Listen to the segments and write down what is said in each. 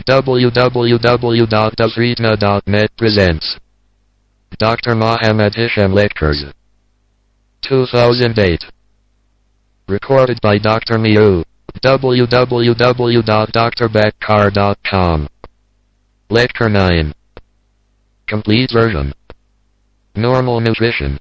www.dasritna.net presents Dr. Mohammed Hisham Lectures 2008 Recorded by Dr. Miu www.drbeckcar.com Lecture 9 Complete version Normal nutrition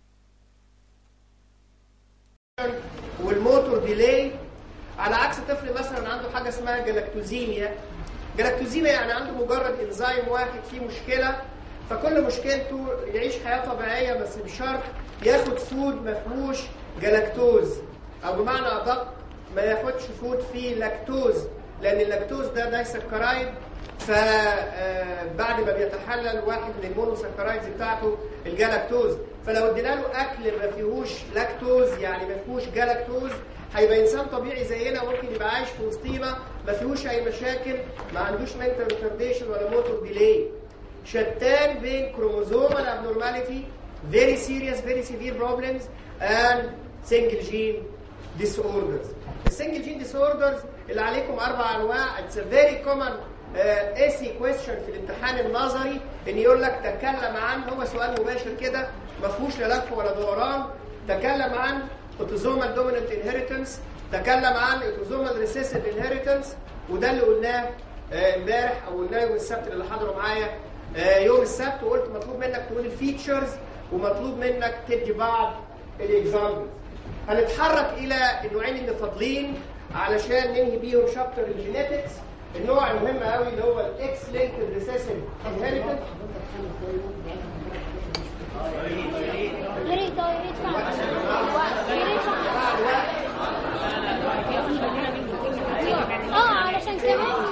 والموتور ديلي على عكس طفل مثلا عنده حاجه اسمها جلاكتوزيميا جلاكتوزيميا يعني عنده مجرد انزيم واحد فيه مشكله فكل مشكلته يعيش حياه طبيعيه بس بشرط ياخد فود ما فيهوش جلاكتوز او بمعنى ادق ما ياخدش فود فيه لاكتوز لان اللاكتوز ده دايسكرايد فبعد ما بيتحلل واحد من المونوسكرايدز بتاعته الجلاكتوز فلو ادينا له اكل ما فيهوش لاكتوز يعني ما فيهوش جلاكتوز هيبقى انسان طبيعي زينا ممكن يبقى عايش في وسطينا ما فيهوش اي مشاكل ما عندوش منتال ريتارديشن ولا موتور ديلي شتان بين كروموزومال abnormality very serious very severe problems and single gene disorders السنجل جين disorders اللي عليكم اربع انواع it's a very common اسي uh, كويستشن في الامتحان النظري ان يقول لك تكلم عن هو سؤال مباشر كده ما فيهوش لا لف ولا دوران تكلم عن اوتوزومال دوميننت انهيرتنس تكلم عن اوتوزومال ريسيسيف انهيرتنس وده اللي قلناه امبارح او قلناه يوم السبت اللي حضروا معايا يوم السبت وقلت مطلوب منك تقول الفيتشرز ومطلوب منك تدي بعض الاكزامبلز هنتحرك الى النوعين اللي فاضلين علشان ننهي بيهم شابتر الجينيتكس النوع المهم قوي اللي هو الاكس لينكد ريسيسيف انهيرتنس يا ريت اه يا ريت فعلا يا ريت فعلا اه علشان كمان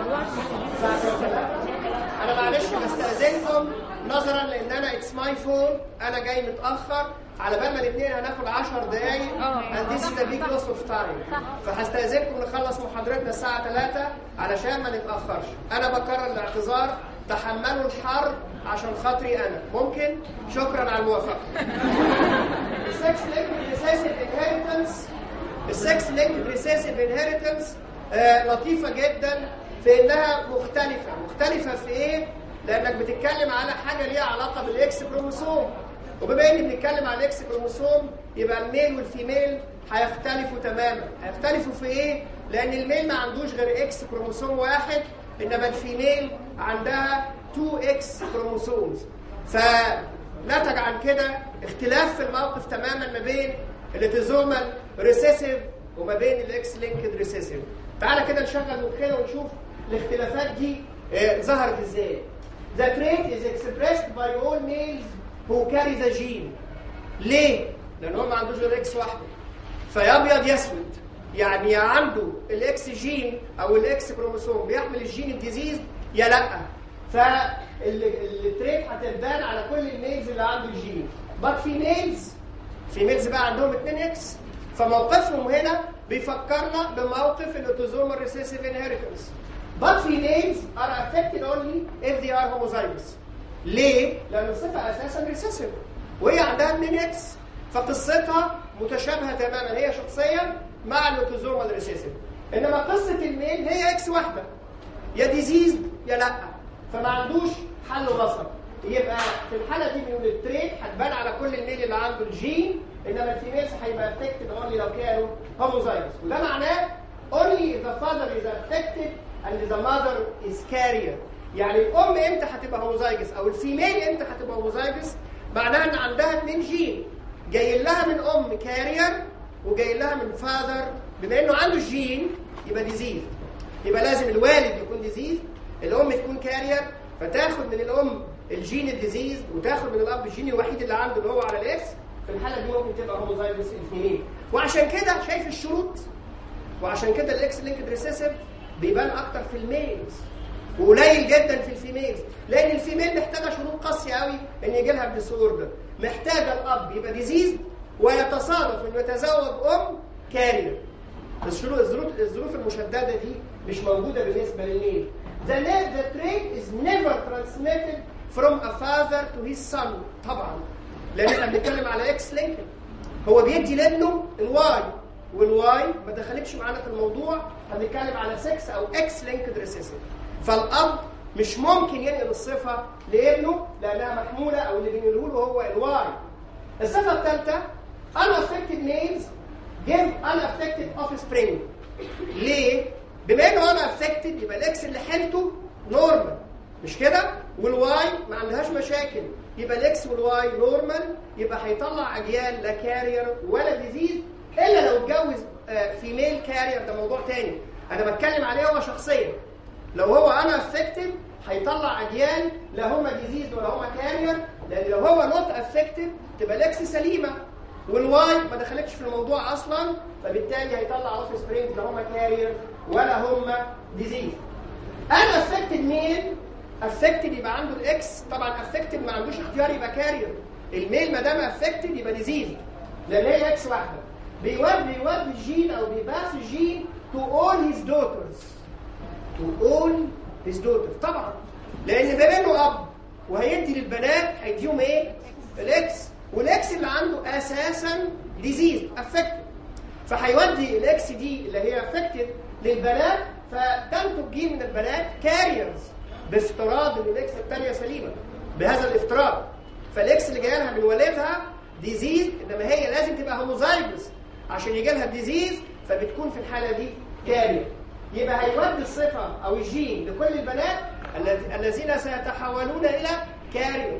انا معلش بستاذنكم نظرا لان انا اتس ماي فون انا جاي متاخر على بال ما الاثنين هناخد 10 دقايق and this is a big loss of time فهستاذنكم نخلص محاضرتنا الساعه 3 علشان ما نتاخرش انا بكرر الاعتذار تحملوا الحر عشان خاطري انا ممكن شكرا على الموافقه السكس لينكد ريسيسيف انهيرتنس السكس لينكد ريسيسيف انهيرتنس لطيفه جدا في انها مختلفه مختلفه في ايه لانك بتتكلم على حاجه ليها علاقه بالاكس كروموسوم وبما اني بنتكلم على الاكس كروموسوم يبقى الميل والفيميل هيختلفوا تماما هيختلفوا في ايه لان الميل ما عندوش غير اكس كروموسوم واحد انما الفيميل عندها 2 اكس كروموسومز فنتج عن كده اختلاف في الموقف تماما ما بين الاتيزومال ريسيسيف وما بين الاكس لينكد ريسيسيف تعالى كده نشغل مخنا ونشوف الاختلافات دي اه ظهرت ازاي The trait is expressed by all males who carry the gene. ليه؟ لأن هو ما عندوش غير اكس واحدة. فيا أبيض يا أسود. يعني يا عنده الاكس جين أو الاكس كروموسوم بيحمل الجين الديزيز يا لأ. فالتريت هتبان على كل الميلز اللي عنده الجين. بس في ميلز في ميلز بقى عندهم 2 اكس فموقفهم هنا بيفكرنا بموقف الاوتوزومال ريسيسيف انهيرتنس. But females are affected only if they are homozygous. ليه؟ لأن الصفة أساسا ريسيسيف وهي عندها 2 اكس فقصتها متشابهة تماما هي شخصيا مع الاوتوزومال ريسيسيف. إنما قصة الميل هي اكس واحدة يا ديزيز يا لأ فما عندوش حل وسط. يبقى في الحالة دي من التريت هتبان على كل الميل اللي عنده الجين إنما الفيميلز هيبقى affected only لو كانوا homozygous وده معناه only if the father is affected and the mother is carrier يعني الام امتى هتبقى هوموزايجس او الفيميل امتى هتبقى هوموزايجس معناها ان عندها اثنين جين جاي لها من ام كارير وجاي لها من فاذر بما انه عنده جين يبقى ديزيز يبقى لازم الوالد يكون ديزيز الام تكون كارير فتاخد من الام الجين الديزيز وتاخد من الاب الجين الوحيد اللي عنده اللي هو على الاكس في الحاله دي ممكن تبقى هوموزايجس الفيميل وعشان كده شايف الشروط وعشان كده الاكس لينكد ريسيسيف بيبان اكتر في الميلز وقليل جدا في الفيميلز لان الفيميل محتاجه شروط قاسيه قوي ان يجي لها الديس اوردر محتاجه الاب يبقى ديزيز ويتصادف انه يتزوج ام كارير الشروط الظروف الظروف المشدده دي مش موجوده بالنسبه للميل The, the trait is never transmitted from a father to his son طبعا لان احنا بنتكلم على اكس لينكن هو بيدي لابنه الواي والواي ما دخلتش معانا في الموضوع هنتكلم على 6 او اكس لينكد ريسيسيف فالاب مش ممكن ينقل الصفه لابنه لانها محموله او اللي بينقله له هو الواي الصفه الثالثه unaffected males give unaffected offspring ليه؟ بما انه unaffected يبقى الاكس اللي حيلته نورمال مش كده؟ والواي ما عندهاش مشاكل يبقى الاكس والواي نورمال يبقى هيطلع اجيال لا كارير ولا ديزيز الا لو اتجوز فيميل كارير ده موضوع تاني انا بتكلم عليه هو شخصيا لو هو انا افكتد هيطلع اجيال لا هما ديزيز ولا هما كارير لان لو هو نوت افكتد تبقى الاكس سليمه والواي ما دخلتش في الموضوع اصلا فبالتالي هيطلع اوف سبرينج لا هما كارير ولا هما ديزيز انا افكتد ميل افكتد يبقى عنده الاكس طبعا افكتد ما عندوش اختيار يبقى كارير الميل ما دام افكتد يبقى ديزيز لان هي اكس واحده بيودي بيودي الجين او بيباس الجين to all his daughters to all his daughters طبعا لان بما انه اب وهيدي للبنات هيديهم ايه؟ الاكس والاكس اللي عنده اساسا ديزيز افكتد فهيودي الاكس دي اللي هي افكتد للبنات فتنتج جين من البنات كاريرز بافتراض ان الاكس الثانيه سليمه بهذا الافتراض فالاكس اللي جايه لها من والدها ديزيز انما هي لازم تبقى هوموزايجوس عشان يجي لها الديزيز فبتكون في الحاله دي كارير يبقى هيودي الصفه او الجين لكل البنات الذين سيتحولون الى كارير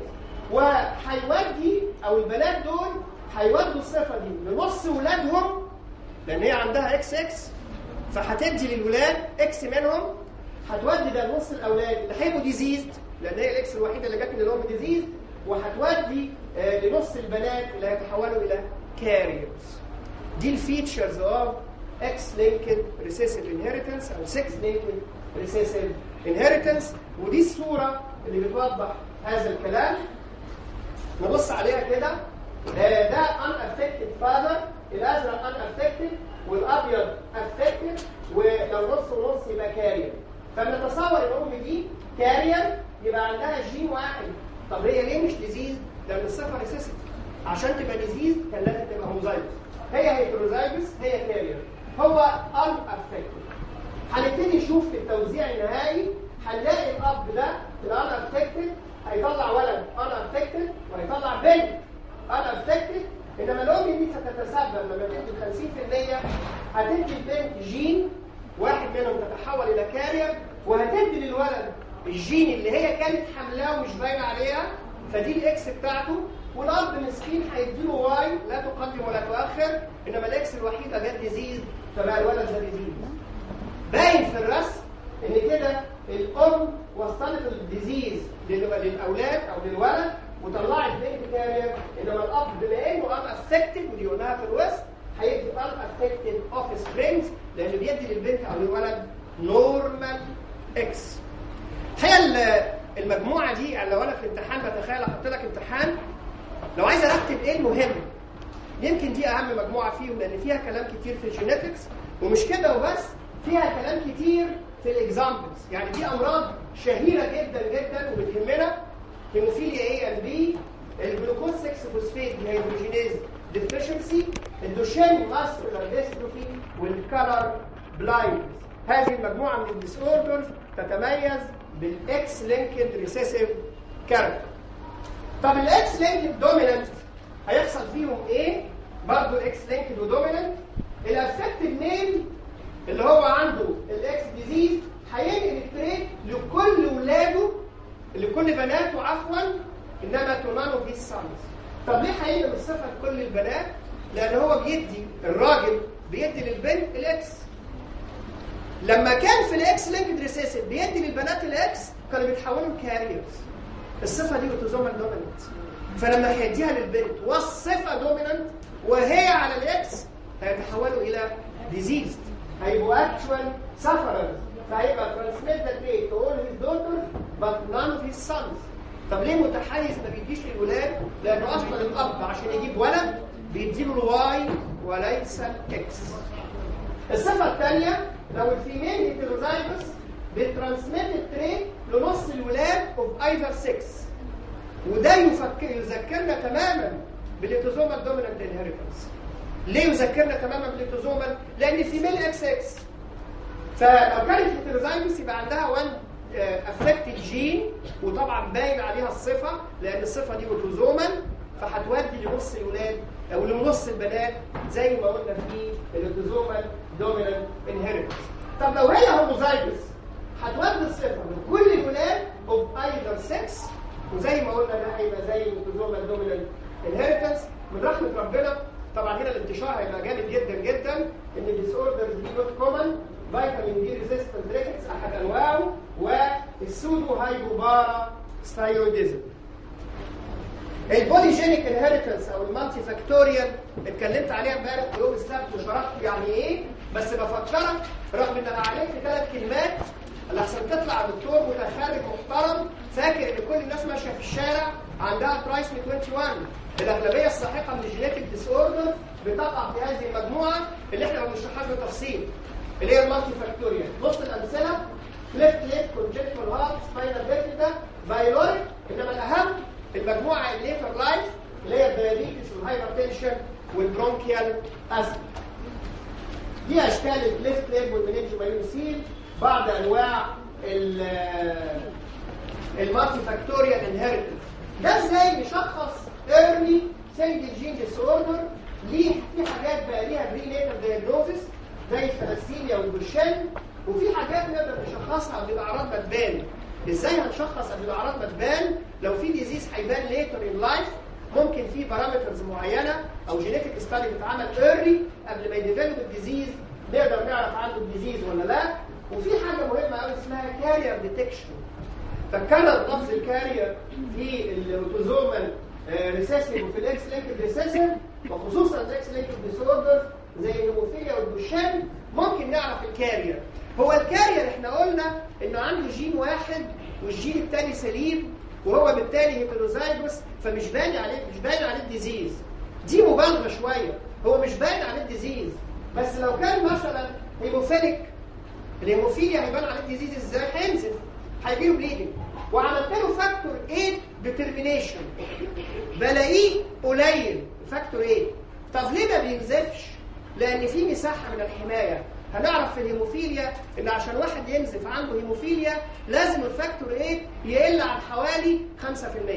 وهيودي او البنات دول هيودوا الصفه دي لنص ولادهم لان هي عندها اكس اكس فهتدي للولاد اكس منهم هتودي ده لنص الاولاد اللي هيبقوا ديزيزد لان هي الاكس الوحيده اللي جت من الام ديزيز وهتودي آه لنص البنات اللي هيتحولوا الى كاريرز دي الفيتشرز اوف اكس لينكد ريسيسيف انهيرتنس او 6 لينكد ريسيسيف انهيرتنس ودي الصوره اللي بتوضح هذا الكلام نبص عليها كده آه ده unaffected father الازرق unaffected والابيض affected ولو نص ونص يبقى كارير فبنتصور الام دي كارير يبقى عندها جين واحد طب هي ليه مش ديزيز؟ لان الصفه ريسيسيف عشان تبقى ديزيز كان لازم تبقى هوموزايجوس هي هيتروزايجوس هي كارير هو unaffected هنبتدي نشوف في التوزيع النهائي هنلاقي الاب ده الانافكتد هيطلع ولد unaffected وهيطلع بنت unaffected انما الام دي ستتسبب لما تدي 50% هتدي البنت جين واحد منهم تتحول الى كارير وهتدي للولد الجين اللي هي كانت حملاه ومش باينه عليها فدي الاكس بتاعته والاب مسكين هيديله واي لا تقدم ولا تؤخر انما الاكس الوحيده جت ديزيز فبقى الولد ده ديزيز باين في الرسم ان كده الام وصلت الديزيز للاولاد او للولد وطلعت بنت كارير انما الاب بما انه ان افكتد ودي قلناها في الوسط هيدي ان افكتد اوف سبرينجز لان بيدي للبنت او للولد نورمال اكس هي المجموعه دي يعني لو انا في امتحان بتخيل احط لك امتحان لو عايز ارتب ايه المهم يمكن دي اهم مجموعه فيهم لان فيها كلام كتير في الجينيتكس ومش كده وبس فيها كلام كتير في الاكزامبلز يعني دي امراض شهيره جدا جدا وبتهمنا هيموفيليا اي ان بي الجلوكوز 6 فوسفيت ديهيدروجينيز ديفيشنسي الدوشين ماسكولار ديستروفي والكالر بلايندنس هذه المجموعه من الديس اوردرز تتميز بالاكس لينكد ريسيسيف كاركتر طب الاكس لينكد دومينانت هيحصل فيهم ايه برضه الاكس لينكد ودومينانت الافكتد ميل اللي هو عنده الاكس ديزيز هينقل التريت لكل ولاده لكل بناته عفوا انما تنانو في السانز طب ليه هينقل الصفه لكل البنات لان هو بيدي الراجل بيدي للبنت الاكس لما كان في الاكس لينكد ريسيسيف بيدي للبنات الاكس كانوا بيتحولوا كاريرز الصفه دي اوتوزومال دوميننت فلما هيديها للبنت والصفه دوميننت وهي على الاكس هيتحولوا الى ديزيز هيبقوا اكشوال سفررز فهيبقى ترانسميت ذا تريت تو اول هيز دوترز بات نان اوف هيز سونز طب ليه متحيز ما بيديش للولاد؟ لانه اصلا الاب عشان يجيب ولد بيديله الواي وليس الاكس الصفه الثانيه لو الفيميل هيتروزايجوس بترانسميت التريت لنص الولاد اوف ايذر 6 وده يفكر يذكرنا تماما بالاوتوزومال دومينانت انهيرتنس ليه يذكرنا تماما بالاوتوزومال لان الفيميل اكس اكس فلو كانت هيتروزايجوس يبقى عندها 1 افكتد جين وطبعا باين عليها الصفه لان الصفه دي اوتوزومال فهتودي لنص الولاد او لنص البنات زي ما قلنا في الاوتوزومال دومينانت انهيرتنس طب لو هي هوموزايجوس هتودي الصفه من كل الولاد اوف ايذر 6 وزي ما قلنا ده هيبقى زي الاوتوزومال دومينانت انهيرتنس من رحمه ربنا طبعا هنا الانتشار هيبقى جامد جدا جدا ان الديس اوردرز دي نوت كومن فيتامين دي ريزيستنت ريكتس احد انواعه والسودو هايبوبارا ستايرويدزم البوليجينيك انهيرتنس او المالتي فاكتوريال اتكلمت عليها امبارح في يوم السبت وشرحت يعني ايه بس بفكرك رغم ان انا عليك ثلاث كلمات اللي احسن تطلع دكتور متخرج محترم فاكر ان كل الناس ماشيه في الشارع عندها ترايسمي 21 الاغلبيه الساحقه من الجينيتك ديس اوردر بتقع في هذه المجموعه اللي احنا ما بنشرحهاش بالتفصيل اللي هي المالتي فاكتوريال بص الامثله ليفت ليفت كونجكتيفال هارت سباينال بيرتيكا بايلوريك انما الاهم المجموعه الليتر لايف اللي هي الدايابيتس والهايبرتنشن والبرونكيال ازمه دي اشكال الكليفت ليب والمننجومايوسيل بعض انواع المالتي فاكتوريال انهيرتنس ده ازاي نشخص ايرلي سنجل جين ديس اوردر ليه في حاجات بقى ليها بري نيتال دايجنوزس زي الثلاسيميا والبوشن وفي حاجات نقدر نشخصها قبل الاعراض ما تبان ازاي هنشخص قبل الاعراض ما تبان لو في ديزيز هيبان ليتر ان لايف ممكن في بارامترز معينه او جينيتك ستادي بتتعمل ايرلي قبل ما يديفلوب الديزيز نقدر نعرف عنده الديزيز ولا لا وفي حاجه مهمه قوي اسمها كارير ديتكشن فكان لفظ الكارير في الاوتوزومال ريسيسيف وفي الاكس لينكد ريسيسيف وخصوصا الاكس لينكد ديسوردر زي الهيموفيليا والدوشان ممكن نعرف الكارير هو الكارير احنا قلنا انه عنده جين واحد والجين الثاني سليم وهو بالتالي هيتروزايجوس فمش باين عليه مش باين عليه الديزيز دي مبالغه شويه هو مش باين عليه الديزيز بس لو كان مثلا هيموفيليك الهيموفيليا هيبان عليه الديزيز ازاي هينزل هيجي له بليدنج وعملت له فاكتور 8 ديترمينيشن بلاقيه قليل فاكتور 8 طب ليه ما بينزفش لان في مساحه من الحمايه هنعرف في الهيموفيليا ان عشان واحد ينزف عنده هيموفيليا لازم الفاكتور 8 يقل عن حوالي 5%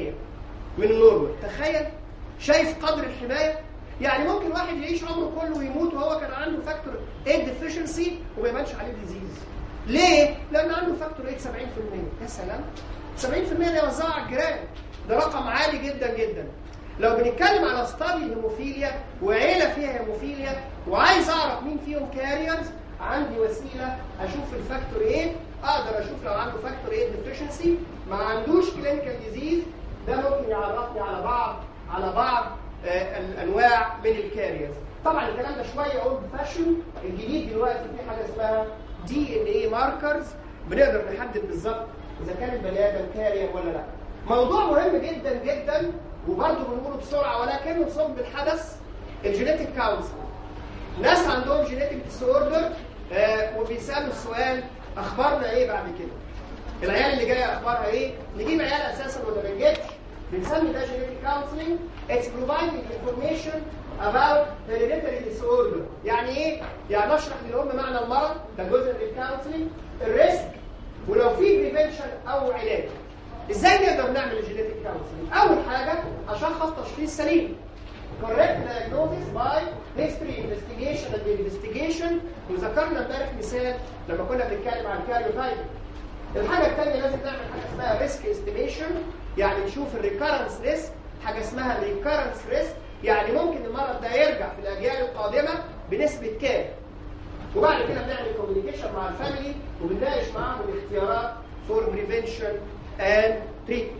من النورمال تخيل شايف قدر الحمايه يعني ممكن واحد يعيش عمره كله ويموت وهو كان عنده فاكتور 8 ديفيشنسي وما يبانش عليه ديزيز ليه؟ لأن عنده فاكتور 8 70% يا سلام 70% ده يوزعه على الجيران ده رقم عالي جدا جدا لو بنتكلم على ستادي الهيموفيليا وعيلة فيها هيموفيليا وعايز أعرف مين فيهم كاريرز عندي وسيلة أشوف الفاكتور ايه أقدر أشوف لو عنده فاكتور ايه ديفيشنسي ما عندوش كلينيكال ديزيز ده ممكن يعرفني على بعض على بعض آه الأنواع من الكاريرز طبعا الكلام ده شوية اولد فاشن الجديد دلوقتي في حاجة اسمها دي ان ايه ماركرز بنقدر نحدد بالظبط اذا كان البني ادم كارير ولا لا موضوع مهم جدا جدا وبرضه بنقوله بسرعه ولكنه صلب بالحدث الجينيتك كونسل ناس عندهم جينيتك ديس اوردر آه وبيسالوا السؤال اخبارنا ايه بعد كده العيال اللي جايه اخبارها ايه نجيب عيال اساسا ولا ما نجيبش بنسمي ده جينيتك كونسلنج اتس بروفايدنج انفورميشن about hereditary disorder يعني ايه؟ يعني اشرح للام معنى المرض ده جزء من الكونسلنج الريسك ولو في بريفنشن او علاج ازاي نقدر نعمل الجينيتك كونسلنج؟ اول حاجه اشخص تشخيص سليم correct diagnosis by history investigation and investigation وذكرنا امبارح مثال لما كنا بنتكلم عن الكاريوتايب الحاجه الثانيه لازم نعمل حاجه اسمها ريسك استيميشن يعني نشوف الريكارنس ريسك حاجه اسمها الريكارنس ريسك يعني ممكن المرض ده يرجع في الاجيال القادمه بنسبه كام وبعد كده بنعمل كوميونيكيشن مع الفاميلي وبنناقش معاهم الاختيارات فور بريفنشن اند تريتمنت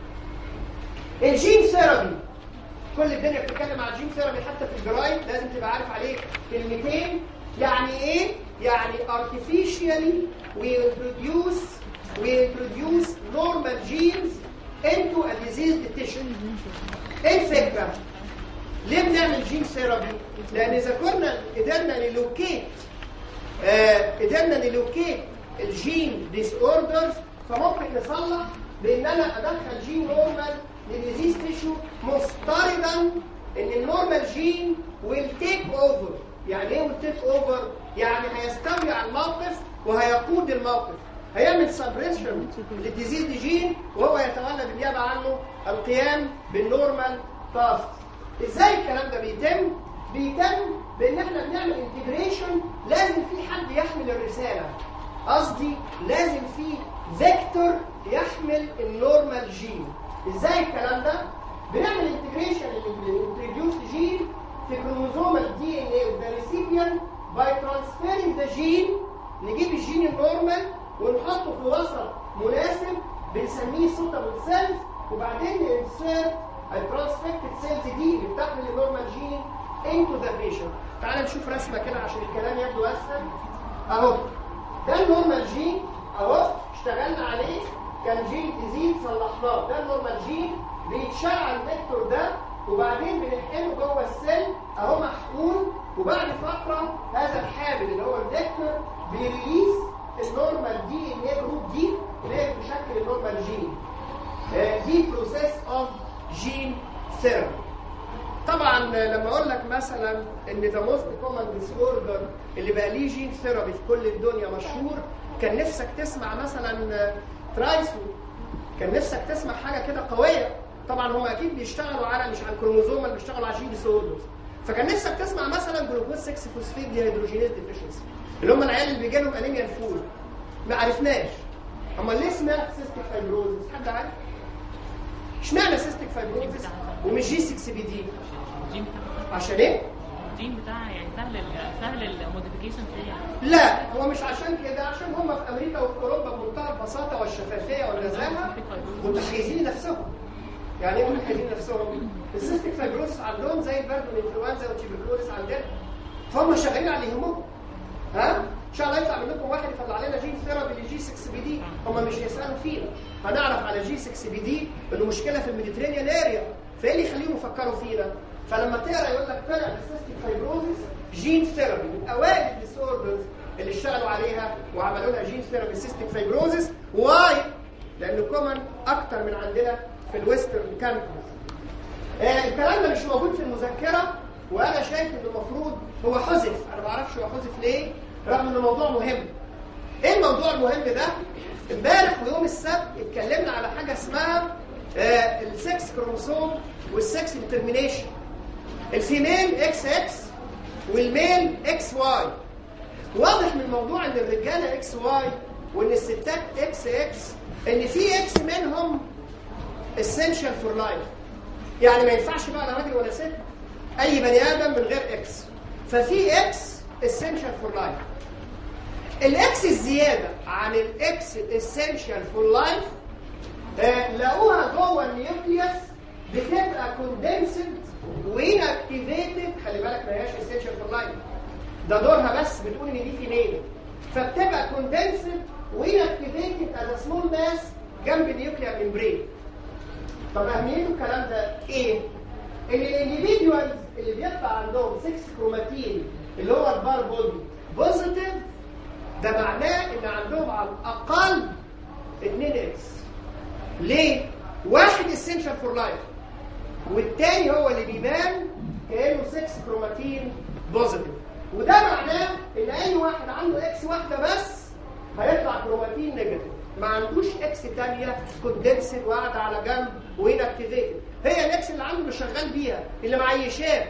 الجين ثيرابي كل الدنيا بتتكلم عن الجين ثيرابي حتى في الجرايد لازم تبقى عارف عليه كلمتين يعني ايه يعني artificially we introduce we introduce normal genes into a diseased tissue ايه الفكره ليه بنعمل جين ثيرابي لان اذا كنا قدرنا نلوكيت آه قدرنا نلوكيت الجين ديس اوردرز فممكن نصلح بان انا ادخل جين نورمال للديزيز تيشو مفترضا ان النورمال جين ويل تيك اوفر يعني ايه ويل تيك اوفر يعني هيستولي على الموقف وهيقود الموقف هيعمل سبريشن للديزيز جين وهو يتولى بالنيابه عنه القيام بالنورمال تاسك ازاي الكلام ده بيتم بيتم بان احنا بنعمل انتجريشن لازم في حد يحمل الرساله قصدي لازم في فيكتور يحمل النورمال جين ازاي الكلام ده بنعمل انتجريشن للانتروديوس جين في كروموزومال دي ان اي اوف ذا ريسيبيان باي ترانسفيرنج ذا جين نجيب الجين النورمال ونحطه في وسط مناسب بنسميه سوتابل سيلز وبعدين ننسيرت الترانسفكتد سيلز دي اللي بتحمل النورمال جين انتو ذا بيشنت تعال نشوف رسمه كده عشان الكلام يبدو اسهل اهو ده النورمال جين اهو اشتغلنا عليه كان جين تزيد صلحناه ده النورمال جين بيتشال على الفيكتور ده وبعدين بنحقنه جوه السيل اهو محقون وبعد فتره هذا الحامل اللي هو الفيكتور بيريليس النورمال دي ان ايه جروب دي اللي هي بتشكل النورمال جين آه، دي بروسيس اوف جين ثيرابي طبعا لما اقول لك مثلا ان ذا موست كومن ديس اوردر اللي بقى ليه جين ثيرابي في كل الدنيا مشهور كان نفسك تسمع مثلا ترايسو كان نفسك تسمع حاجه كده قويه طبعا هم اكيد بيشتغلوا على مش على الكروموزوم اللي بيشتغلوا على جين ديسوردرز فكان نفسك تسمع مثلا جلوكوز 6 فوسفيت دي هيدروجينيز ديفيشنسي اللي هم العيال اللي بيجي لهم انيميا الفول ما عرفناش امال ليه اسمها سيستيك فايبروزس حد عارف اشمعنى سيستيك فايبروزس ومش جي 6 بي دي الجين بتاع عشان ايه الجين بتاعها يعني سهل ال- سهل الموديفيكيشن فيها لا هو مش عشان كده عشان هم في امريكا وفي اوروبا بمنتهى البساطه والشفافيه والنزاهه متحيزين نفسهم يعني ايه متحيزين نفسهم السيستيك فايبروسس عندهم زي البرد والانفلونزا والتيبركلوزس عندنا فهم شغالين على اللي يهمهم ها ان شاء الله يطلع منكم واحد يطلع لنا جين ثيرابي لجي 6 بي دي هم مش هيسالوا فينا هنعرف على جي 6 بي دي انه مشكله في الميديترينيان اريا فايه اللي يخليهم يفكروا فينا فلما تقرا يقول لك طلع السيستيك فايبروزس جين ثيرابي من اوائل الديسوردرز اللي اشتغلوا عليها وعملوا لها جين ثيرابي سيستيك فايبروزس واي لانه كومن اكتر من عندنا في الويسترن كانتريز آه الكلام ده مش موجود في المذكره وانا شايف ان المفروض هو حذف انا ما اعرفش هو حذف ليه رغم ان الموضوع مهم ايه الموضوع المهم ده امبارح ويوم السبت اتكلمنا على حاجه اسمها آه السكس كروموسوم والسكس ديترمينيشن الفيميل اكس اكس والميل اكس واي واضح من الموضوع ان الرجاله اكس واي وان الستات اكس اكس ان في اكس منهم essential for life يعني ما ينفعش بقى لا راجل ولا ست اي بني ادم من غير اكس ففي اكس essential for life الاكس الزياده عن الاكس essential for life آه، لقوها جوه النيوكليوس بتبقى كوندنسد وانكتيفيتد خلي بالك ما هياش essential for life ده دورها بس بتقول ان دي فيميل فبتبقى كوندنسد وانكتيفيتد از سمول ماس جنب النيوكليير ممبرين طب اهميته الكلام ده ايه؟ ان الانديفيدوالز اللي بيطلع عندهم 6 كروماتين اللي هو البار بودي بوزيتيف ده معناه ان عندهم على الاقل 2 اكس ليه؟ واحد essential فور لايف والتاني هو اللي بيبان كانه 6 كروماتين بوزيتيف وده معناه ان اي واحد عنده اكس واحده بس هيطلع كروماتين نيجاتيف ما عندوش اكس تانية كوندنسد وقاعده على جنب وانكتيفيتد هي الاكس اللي عنده اللي شغال بيها اللي معيشاه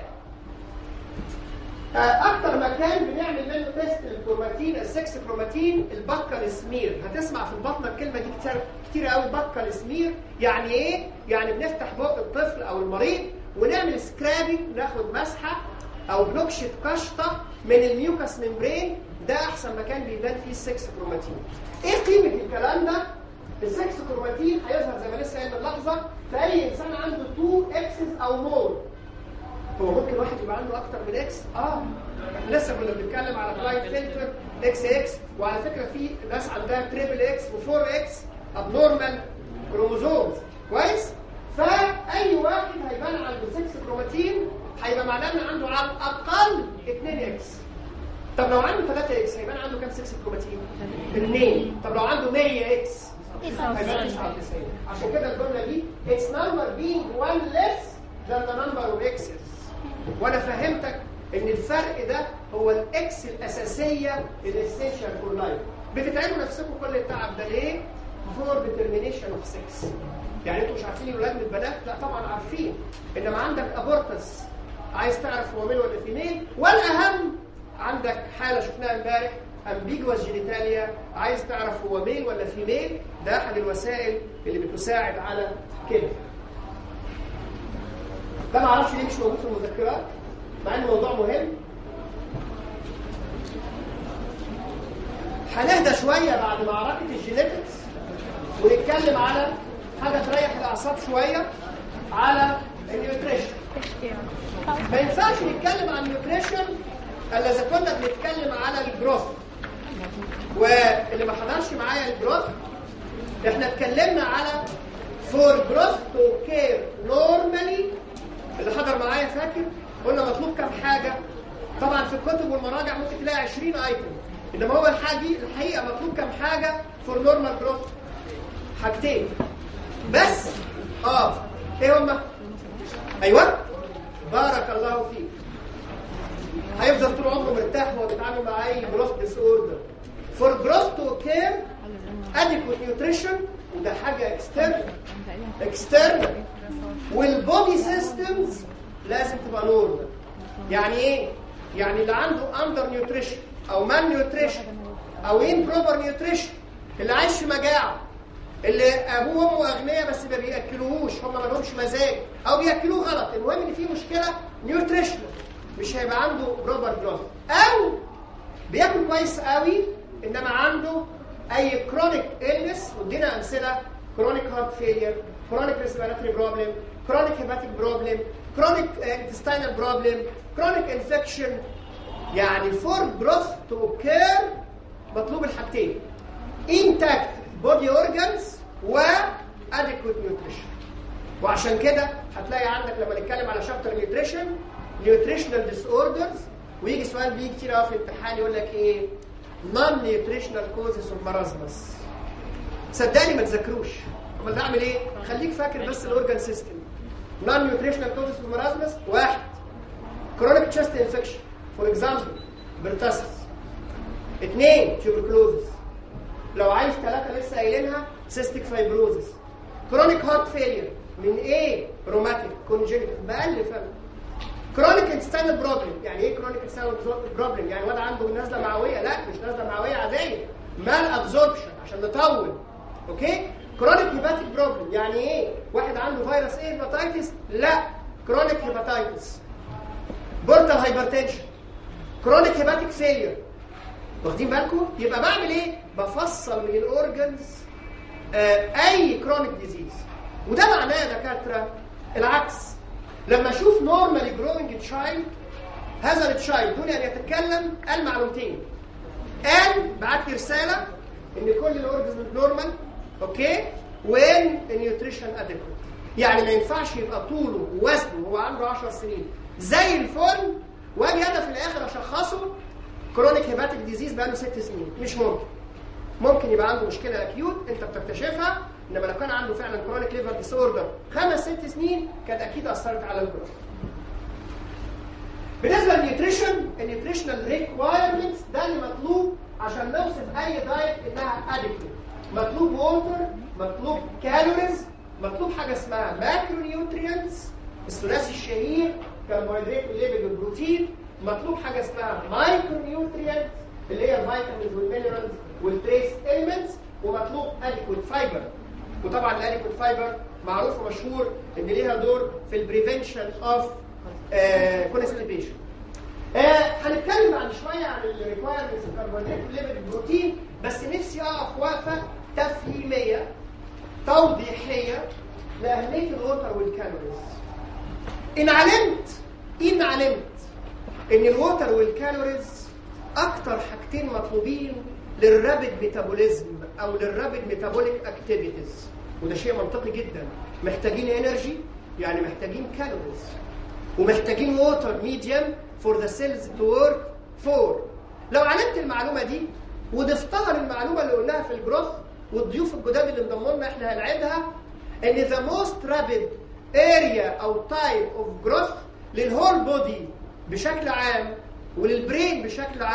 آه، اكتر مكان بنعمل منه تيست للكروماتين السكس كروماتين البكر سمير هتسمع في البطنه الكلمه دي كتير كتير قوي بكر سمير يعني ايه يعني بنفتح بق الطفل او المريض ونعمل سكرابنج ناخد مسحه او بلوكشه قشطه من الميوكس ممبرين ده احسن مكان بيبان فيه السكس كروماتين ايه قيمه الكلام ده السكس كروماتين هيظهر زي ما لسه قايل من لحظه في اي انسان عنده 2 اكسس او مور هو ممكن واحد يبقى عنده اكتر من اكس اه احنا لسه كنا بنتكلم على برايم فلتر اكس اكس وعلى فكره في ناس عندها تريبل اكس و4 اكس ابنورمال كروموزومز كويس فاي واحد هيبان عنده 6 كروماتين هيبقى معناه ان عنده على الاقل 2 اكس طب لو عنده 3 اكس هيبان عنده كام 6 كروماتين؟ 2 طب لو عنده 100 اكس هيبان 99 عشان كده الجمله دي its number being one less than the number of x's وانا فهمتك ان الفرق ده هو الاكس الاساسيه الاسينشال فور لايف بتتعبوا نفسكم كل التعب ده ليه؟ فور ديترمينيشن اوف 6 يعني انتوا مش عارفين الولاد من البنات لا طبعا عارفين انما عندك ابورتس عايز تعرف هو ميل ولا فيميل والاهم عندك حاله شفناها امبارح امبيجوس جينيتاليا عايز تعرف هو ميل ولا فيميل ده احد الوسائل اللي بتساعد على كده ده ما اعرفش ليه مش موجود في المذكرات مع انه موضوع مهم هنهدى شويه بعد معركه الجينيتكس ونتكلم على حاجه تريح الاعصاب شويه على النيوتريشن ما ينفعش نتكلم عن النيوتريشن الا اذا كنا بنتكلم على الجروث واللي ما حضرش معايا الجروث احنا اتكلمنا على فور جروث تو كير نورمالي اللي حضر معايا فاكر قلنا مطلوب كام حاجه طبعا في الكتب والمراجع ممكن تلاقي 20 ايتم انما هو الحاجه الحقيقه مطلوب كام حاجه فور نورمال جروث حاجتين بس اه ايه هما ايوه بارك الله فيك هيفضل طول عمره مرتاح وهو بيتعامل مع اي جروث ديس اوردر فور جروث تو كير اديكوت نيوتريشن وده حاجه اكسترنال اكسترنال والبودي سيستمز لازم تبقى نورمال يعني ايه يعني اللي عنده اندر نيوتريشن او مان نيوتريشن او ان بروبر نيوتريشن اللي عايش في مجاعه اللي ابوه وامه اغنياء بس ما بياكلوهوش هم ما لهمش مزاج او بياكلوه غلط المهم ان في مشكله نيوتريشن مش هيبقى عنده بروبر جروث او بياكل كويس قوي انما عنده اي كرونيك إلنس ودينا امثله كرونيك هارت فيلير كرونيك ريسبيراتوري بروبلم كرونيك هيباتيك بروبلم كرونيك انتستينال بروبلم كرونيك انفكشن يعني فور جروث تو كير مطلوب الحاجتين intact body organs و adequate nutrition وعشان كده هتلاقي عندك لما نتكلم على شابتر nutrition nutritional disorders ويجي سؤال بيجي كتير قوي في الامتحان يقول لك ايه non nutritional causes of marasmus صدقني ما تذاكروش امال اعمل ايه خليك فاكر بس الاورجان سيستم non nutritional causes of marasmus واحد chronic chest infection for example pertussis اثنين tuberculosis لو عايز ثلاثة لسه قايلينها سيستيك فايبروزس كرونيك هارت فيلير من ايه روماتيك كونجنتال بألف انا كرونيك انتستينال بروبلم يعني ايه كرونيك انتستينال بروبلم يعني واد عنده نزله معويه لا مش نزله معويه عاديه مال ابزوربشن عشان نطول اوكي كرونيك هيباتيك بروبلم يعني ايه واحد عنده فيروس ايه هيباتيتس لا كرونيك هيباتيتس بورتال هايبرتنشن كرونيك هيباتيك فيلير واخدين بالكم يبقى بعمل ايه بفصل من الاورجنز آه اي كرونيك ديزيز وده معناه يا دكاتره العكس لما اشوف نورمالي جروينج تشايلد هذا التشايلد دون ان يتكلم قال معلومتين قال بعت لي رساله ان كل الاورجنز نورمال اوكي وين النيوتريشن ادكوت يعني ما ينفعش يبقى طوله ووزنه وهو عنده 10 سنين زي الفل واجي انا في الاخر اشخصه كرونيك هيباتيك ديزيز بقاله ست سنين مش ممكن ممكن يبقى عنده مشكله اكيوت انت بتكتشفها انما لو كان عنده فعلا كرونيك ليفر ديس اوردر خمس ست سنين كانت اكيد اثرت على الجروث بالنسبه للنيوتريشن النيوتريشنال ريكوايرمنتس ده اللي مطلوب عشان نوصف اي دايت انها ادكتيف مطلوب ووتر مطلوب كالوريز مطلوب حاجه اسمها ماكرو نيوترينتس الثلاثي الشهير كربوهيدرات والليبيد والبروتين مطلوب حاجه اسمها مايكرو نيوترينتس اللي هي الفيتامينز والمينرالز والتريس اليمنتس ومطلوب اديكوت فايبر وطبعا الاديكوت فايبر معروف ومشهور ان ليها دور في البريفنشن اوف كونستيبيشن هنتكلم بعد شويه عن الريكوايرمنتس الكربوهيدرات والليبيد والبروتين بس نفسي اقف وقفه تفهيميه توضيحيه لاهميه الوتر والكالوريز ان علمت ان علمت ان الوتر والكالوريز اكتر حاجتين مطلوبين للرابد ميتابوليزم او للرابد ميتابوليك اكتيفيتيز وده شيء منطقي جدا محتاجين انرجي يعني محتاجين كالوريز ومحتاجين ووتر ميديم فور ذا سيلز تو ورك فور لو علمت المعلومه دي وضفتها للمعلومه اللي قلناها في الجروث والضيوف الجداد اللي انضموا لنا احنا هنعيدها ان ذا موست رابد اريا او تايب اوف جروث للهول بودي بشكل عام وللبرين بشكل عام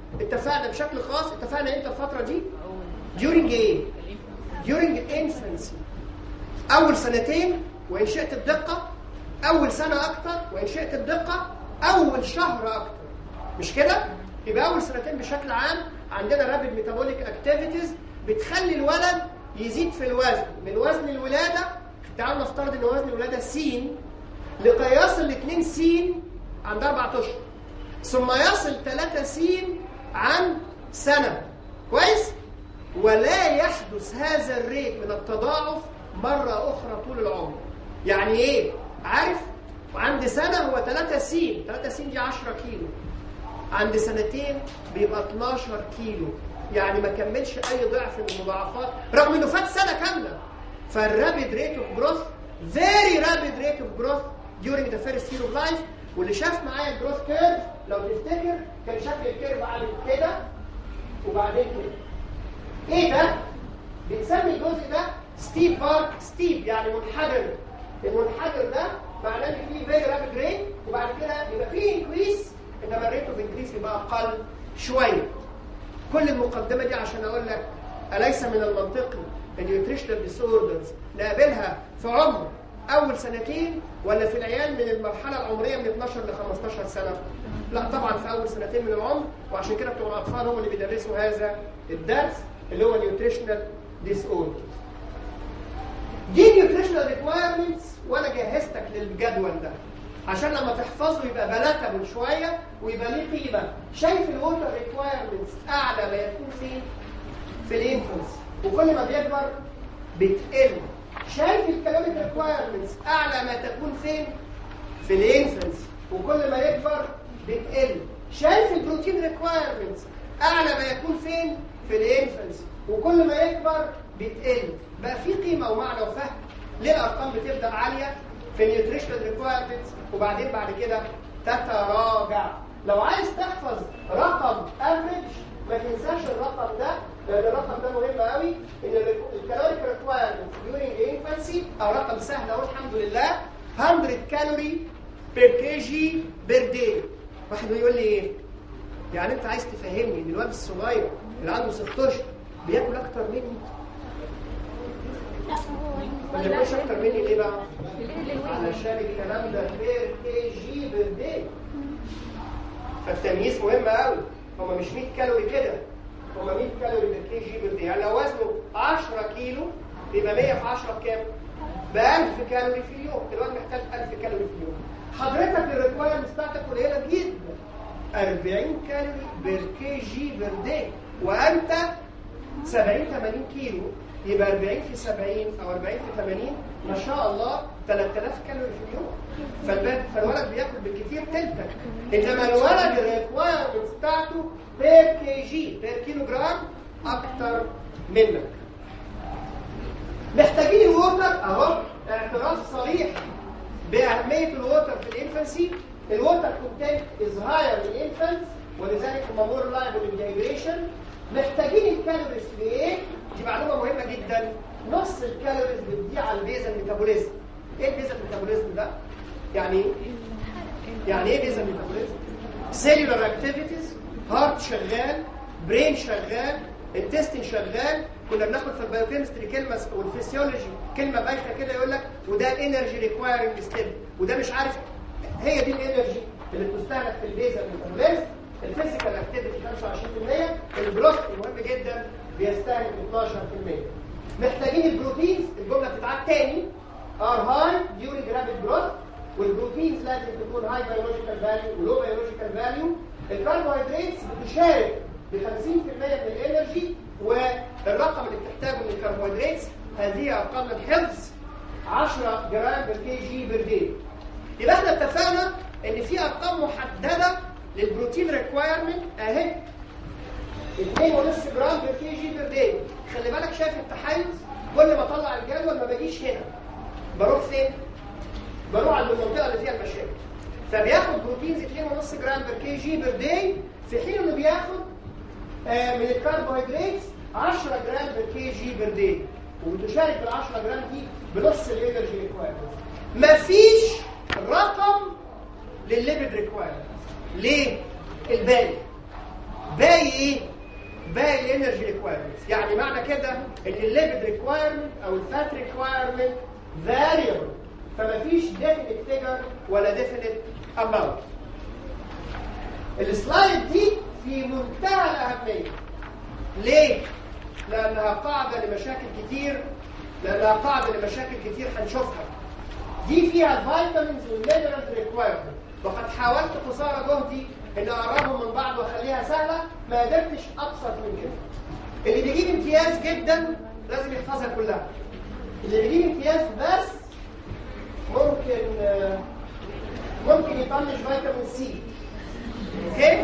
اتفقنا بشكل خاص اتفقنا امتى الفتره دي during ايه during infancy اول سنتين وان شئت الدقه اول سنه اكتر وان شئت الدقه اول شهر اكتر مش كده يبقى اول سنتين بشكل عام عندنا رابid ميتابوليك اكتيفيتيز بتخلي الولد يزيد في الوزن من وزن الولاده تعالوا نفترض ان وزن الولاده س لقياس الاثنين س عند اربع اشهر ثم يصل 3 س عن سنه كويس ولا يحدث هذا الريت من التضاعف مرة أخرى طول العمر يعني إيه؟ عارف؟ عند سنة هو 3 س 3 س دي 10 كيلو عند سنتين بيبقى 12 كيلو يعني ما كملش أي ضعف من المضاعفات رغم إنه فات سنة كاملة فالرابid ريت اوف جروث very rapid rate of growth during the first year of life واللي شاف معايا الجروث كيرف لو تفتكر كان شكل الكيرف عامل كده وبعدين كده ايه ده؟ بنسمي الجزء ده ستيب بارك ستيب يعني منحدر المنحدر ده معناه ان فيه فيري رابيد ريت وبعد كده يبقى فيه انكريس انما الريت اوف انكريس يبقى اقل شويه كل المقدمه دي عشان اقول لك اليس من المنطقي النيوتريشنال ديس اوردرز نقابلها في عمر اول سنتين ولا في العيال من المرحله العمريه من 12 ل 15 سنه لا طبعا في اول سنتين من العمر وعشان كده بتوع الاطفال هم اللي بيدرسوا هذا الدرس اللي هو نيوتريشنال ديس اوردرز دي نيوتريشنال ريكوايرمنتس وانا جهزتك للجدول ده عشان لما تحفظه يبقى بلاتبل شويه ويبقى ليه قيمه شايف الووتر ريكوايرمنتس اعلى ما يكون فين في الانفنس وكل ما بيكبر بتقل شايف الكالوريك ريكوايرمنتس اعلى ما تكون فين في الانفنس وكل ما يكبر بتقل شايف البروتين ريكوايرمنتس اعلى ما يكون فين في الانفنس وكل ما يكبر بتقل بقى في قيمه ومعنى وفهم ليه الارقام بتبدا عاليه في النيوتريشنال ريكوايرمنتس وبعدين بعد كده تتراجع لو عايز تحفظ رقم افريج ما تنساش الرقم ده لان الرقم ده مهم قوي ان الكالوريك ريكوايرمنت during infancy او رقم سهل اهو الحمد لله 100 كالوري بير كي جي بير داي واحد يقول لي ايه يعني انت عايز تفهمني ان الواد الصغير اللي عنده 16 بياكل اكتر مني لا هو ما بياكلش اكتر مني ليه بقى علشان الكلام ده بير كي جي بير داي فالتمييز مهم قوي هما مش 100 كالوري كده هما 100 كالوري بير كي جي بير داي يعني لو وزنه 10 كيلو يبقى 100 في 10 بكام؟ ب 1000 كالوري في اليوم الواد محتاج 1000 كالوري في اليوم حضرتك الريكوايرمنتس بتاعتك قليله جدا 40 كالوري بير كي جي بير داي وانت 70 80 كيلو يبقى 40 في 70 او 40 في 80 ما شاء الله 3000 كالوري في اليوم فالبنت فالولد بياكل بالكثير تلتك انما الولد الريكوايرمنتس بتاعته بير كي جي بير كيلو جرام اكتر منك محتاجين الووتر اهو اعتراف صريح باهميه الووتر في الانفانسي الووتر كونتنت از هاير ان الانفانتس ولذلك هم مور لايبل للدايجريشن محتاجين الكالوريز في ايه؟ دي معلومه مهمه جدا نص الكالوريز بتضيع على البيزل ميتابوليزم ايه البيزل ميتابوليزم ده؟ يعني ايه؟ يعني ايه بيزل ميتابوليزم؟ سيلولار اكتيفيتيز هارت شغال برين شغال التستين شغال كنا بناخد في البايوكيمستري كلمه والفسيولوجي كلمه بايخه كده يقول لك وده انرجي ريكوايرنج ستيب وده مش عارف هي دي الانرجي اللي بتستهلك في البيزل ميتابوليزم الفيزيكال اكتيفيتي 25% الجروث مهم جدا بيستهلك 12% محتاجين البروتينز الجمله بتاعت تاني ار هاي during rapid growth والبروتينز لازم تكون هاي بيولوجيكال فاليو ولو بيولوجيكال فاليو الكربوهيدراتس بتشارك ب 50% من الانرجي والرقم اللي بتحتاجه من الكربوهيدراتس هذه ارقام الحفظ 10 جرام بر كي جي بر داي يبقى احنا اتفقنا ان في ارقام محدده للبروتين ريكوايرمنت اهي 2.5 جرام بر كي جي بر داي خلي بالك شايف التحيز كل ما اطلع الجدول ما باجيش هنا بروح فين؟ بروح عند المنطقه اللي فيها المشاكل فبياخد بروتينز 2.5 جرام بر كي جي بر داي في حين انه بياخد آه من الكربوهيدرات 10 جرام بر كي جي بر داي وبتشارك بال 10 جرام دي بنص الانرجي ريكوايرمنت مفيش رقم للليبيد ريكوايرمنت ليه؟ الباقي باقي ايه باقي الانرجي ريكوايرمنت يعني معنى كده ان الليبيد ريكوايرمنت او الفات ريكوايرمنت فاريبل فما فيش ديفينيت فيجر ولا ديفينيت اماونت السلايد دي في منتهى الاهميه ليه لانها قاعده لمشاكل كتير لانها قاعده لمشاكل كتير هنشوفها دي فيها الفيتامينز والمينرالز ريكوايرمنت وقد حاولت قصارى جهدي ان اقربهم من بعض واخليها سهله ما قدرتش ابسط من كده اللي بيجيب امتياز جدا لازم يحفظها كلها اللي بيجيب امتياز بس ممكن آه، ممكن يطنش فيتامين سي اوكي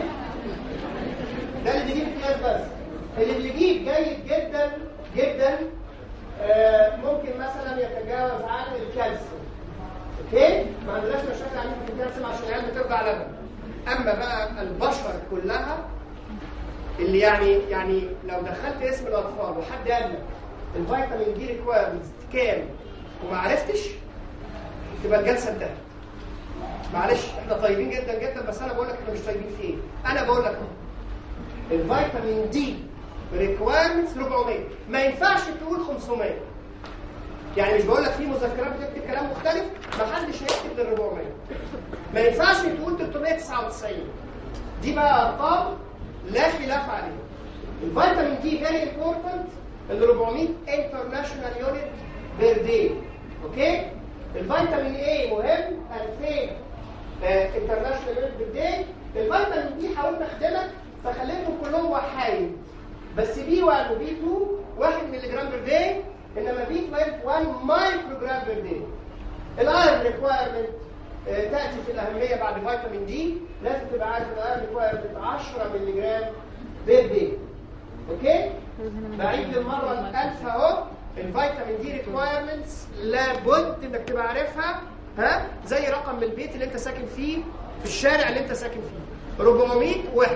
ده اللي بيجيب امتياز بس اللي بيجيب جيد جدا جدا آه، ممكن مثلا يتجاوز عن الكالسيوم اوكي ما عندناش مشاكل عن الكالسيوم عشان العيال بترجع لبن اما بقى البشر كلها اللي يعني يعني لو دخلت اسم الاطفال وحد قال لك الفيتامين دي ريكوايرمنتس كام وما عرفتش تبقى الجلسه انتهت معلش احنا طيبين جدا جدا بس انا بقول لك احنا مش طيبين في ايه انا بقول لك الفيتامين دي ريكوايرمنتس 400 ما ينفعش تقول 500 يعني مش بقول لك في مذكرات بتكتب كلام مختلف ما حدش هيكتب لل 400 ما ينفعش تقول 399 دي بقى ارقام لا خلاف عليها الفيتامين دي فيري امبورتنت ال 400 انترناشونال يونت بير داي اوكي الفيتامين اي مهم 2000 انترناشونال يونت بير داي الفيتامين دي حاولت اخدمك فخليتهم كلهم وحايد بس بي 1 وبي 2 1 مللي جرام بير داي انما بي 12 1 مايكرو جرام بير داي الايرون ريكوايرمنت تاتي في الاهميه بعد فيتامين دي لازم تبقى عارف الايرون ريكوايرمنت 10 مللي جرام بير داي اوكي بعيد للمره الالف اهو الفيتامين دي ريكوايرمنتس لابد انك تبقى عارفها ها زي رقم البيت اللي انت ساكن فيه في الشارع اللي انت ساكن فيه 400 وحده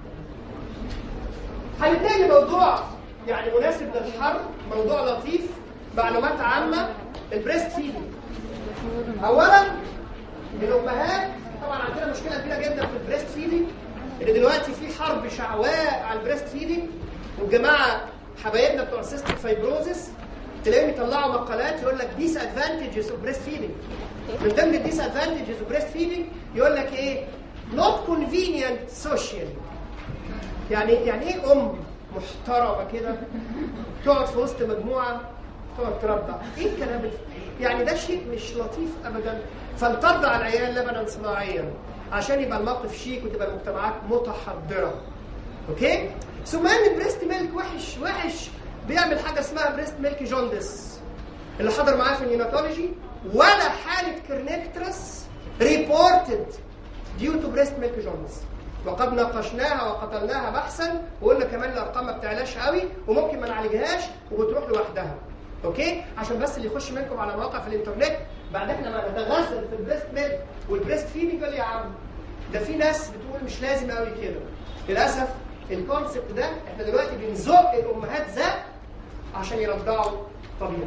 هننتقل لموضوع يعني مناسب للحر موضوع لطيف معلومات عامه البريست فيدنج اولا الامهات طبعا عندنا مشكله كبيره جدا في البريست فيدنج ان دلوقتي في حرب شعواء على البريست فيدنج والجماعه حبايبنا بتوع سيستم فايبروزس تلاقيهم يطلعوا مقالات يقول لك ديس ادفانتجز اوف بريست فيدنج من ضمن الديس ادفانتجز اوف بريست فيدنج يقول لك ايه نوت كونفينينت سوشيال يعني يعني ايه ام محترمه كده تقعد في وسط مجموعه تقعد ترضع ايه الكلام الف... يعني ده شيء مش لطيف ابدا فلترضع العيال لبنا صناعيا عشان يبقى الموقف شيك وتبقى المجتمعات متحضره اوكي ثم ان البريست ميلك وحش وحش بيعمل حاجه اسمها بريست ميلك جوندس اللي حضر معاه في النيوناتولوجي ولا حاله كرنكترس ريبورتد ديو تو بريست ميلك جوندس وقد ناقشناها وقتلناها بحثا وقلنا كمان الارقام ما بتعلاش قوي وممكن ما نعالجهاش وبتروح لوحدها اوكي عشان بس اللي يخش منكم على مواقع في الانترنت بعد احنا ما نتغزل في البريست ميلك والبريست فيدنج يقول لي يا عم ده في ناس بتقول مش لازم قوي كده للاسف الكونسبت ده احنا دلوقتي بنزق الامهات زق عشان يرضعوا طبيعي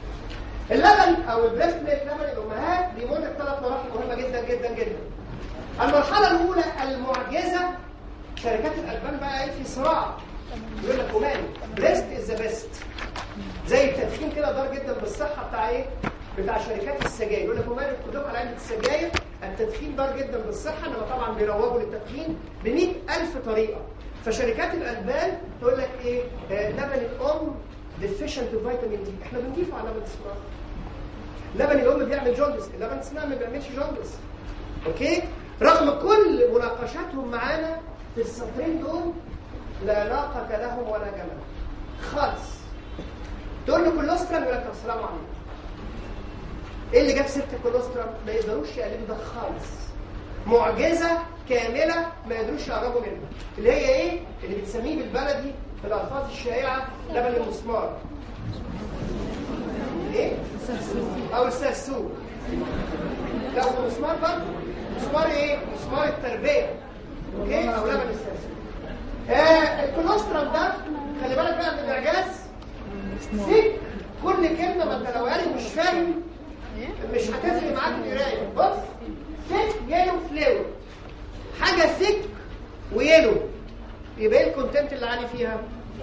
اللبن او البريست ميلك لبن الامهات بيمر بثلاث مراحل مهمه جدا جدا جدا المرحله الاولى المعجزه شركات الالبان بقى ايه في صراع يقول لك ومالي بريست از ذا بيست زي التدخين كده ضار جدا بالصحه بتاع ايه بتاع شركات السجاير يقول لك ومالي كلكم على علبه السجاير التدخين ضار جدا بالصحه انما طبعا بيروجوا للتدخين ب ألف طريقه فشركات الالبان تقول لك ايه آه لبن الام ديفيشنت فيتامين دي احنا بنضيفه على لبن الصناعه لبن الام بيعمل جوندس اللبن الصناعي ما بيعملش جوندس اوكي رغم كل مناقشاتهم معانا في السطرين دول لا علاقه لهم ولا جمال خالص تقول له كولوسترم يقول لك السلام عليكم ايه اللي جاب سيره الكولوسترم ما يقدروش يقللوا ده خالص معجزه كامله ما يقدروش يقربوا منها اللي هي ايه اللي بنسميه بالبلدي في الالفاظ الشائعه لبن المسمار ايه او السرسوب لو المسمار برضه مسمار ايه مسمار التربيه اوكي او لبن السرسوب آه الكولوسترم ده خلي بالك بقى من الاعجاز ثيك كل كلمه ما انت لو قالي مش فاهم مش هتفرق معاك القرايه بص ثيك يلو فلويد حاجه ثيك ويلو يبقى ايه الكونتنت اللي عالي فيها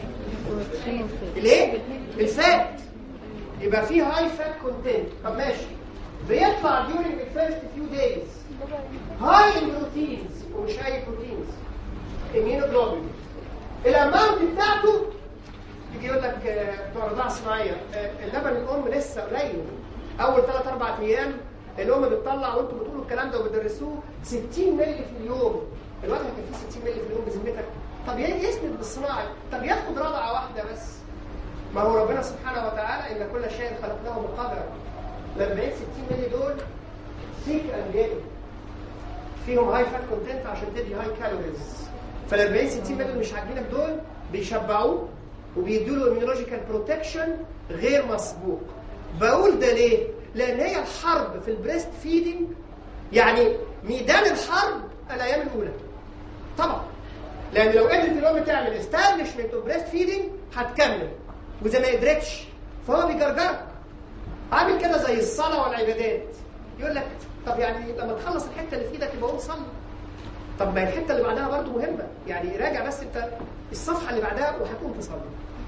الايه الفات يبقى فيه هاي فات كونتنت طب ماشي بيطلع during the first few days هاي البروتينز ومش اي بروتينز immunoglobulin الاماونت بتاعته يجي يقول لك آه، بتوع الرضاعه الصناعيه آه، اللبن الام لسه قليل اول 3 4 ايام الام بتطلع وانتوا بتقولوا الكلام ده وبتدرسوه 60 مللي في اليوم الوقت كان فيه 60 مللي في اليوم بذمتك طب ي- يسند بالصناعي طب ياخد رضعه واحده بس ما هو ربنا سبحانه وتعالى ان كل شيء خلقناه بقدر ال 40 60 مللي دول سيك اند فيهم هاي فات كونتنت عشان تدي هاي كالوريز فال 40 60 مللي اللي مش عاجبينك دول بيشبعوه وبيدوا له immunological بروتكشن غير مسبوق بقول ده ليه؟ لان هي الحرب في البريست فيدنج يعني ميدان الحرب الايام الاولى طبعا لان لو قدرت الام تعمل استابلشمنت اوف بريست فيدنج هتكمل واذا ما قدرتش فهو بيجرجرك عامل كده زي الصلاه والعبادات يقول لك طب يعني لما تخلص الحته اللي في ايدك يبقى قوم صلي طب ما هي الحته اللي بعدها برضه مهمه يعني راجع بس انت الصفحه اللي بعدها وهتقوم تصلي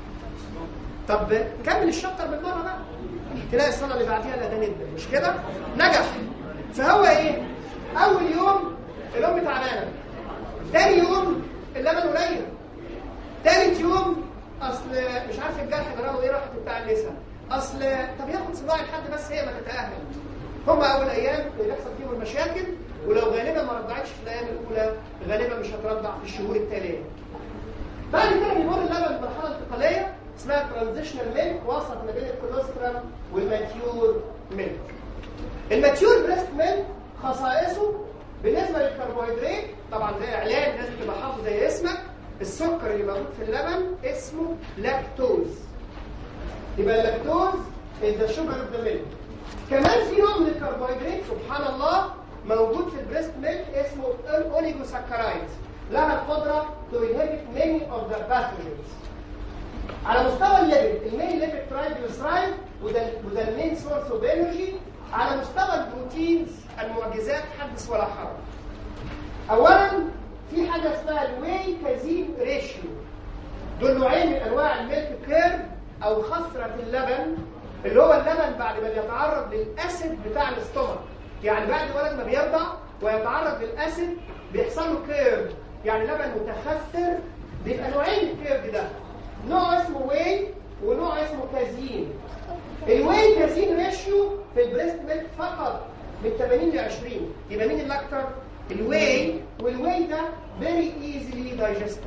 طب كمل الشابتر بالمره بقى تلاقي الصلاه اللي بعديها لا ده ندم مش كده نجح فهو ايه اول يوم الام تعبانه تاني يوم اللبن قليل تالت يوم اصل مش عارف الجرح جراله ايه راحت بتاع النساء اصل طب ياخد صباعي لحد بس هي ما تتاهل هم اول ايام اللي بيحصل فيهم المشاكل ولو غالبا ما رضعتش في الايام الاولى غالبا مش هترضع في الشهور التاليه بعد كده بيمر اللبن بمرحله انتقاليه اسمها ترانزيشنال ميلك وسط ما بين الكولوسترم والماتيور ميلك الماتيور بريست ميلك خصائصه بالنسبه للكربوهيدرات طبعا ده اعلان لازم تبقى حافظ زي اسمك السكر اللي موجود في اللبن اسمه لاكتوز يبقى اللاكتوز is the sugar of the milk كمان في نوع من الكربوهيدرات سبحان الله موجود في البريست ميلك اسمه الاوليجوساكرايد لها القدره to inhibit many of the pathogens على مستوى الليبيد المين ليبيد ترايجليسرايد وده وده المين سورس اوف انرجي على مستوى البروتينز المعجزات حدث ولا حرج اولا في حاجه اسمها الواي كازين ريشيو دول نوعين من انواع الميلك كيرف او خسره اللبن اللي هو اللبن بعد ما بيتعرض للاسيد بتاع الاستومك يعني بعد الولد ما بيرضع ويتعرض للاسيد بيحصل له كيرف يعني لبن متخثر بيبقى نوعين الكيرف ده نوع اسمه واي ونوع اسمه كازين الواي كازين ريشيو في البريست ميلك فقط من 80 ل 20 يبقى مين الاكتر الواي والواي ده فيري ايزلي دايجستبل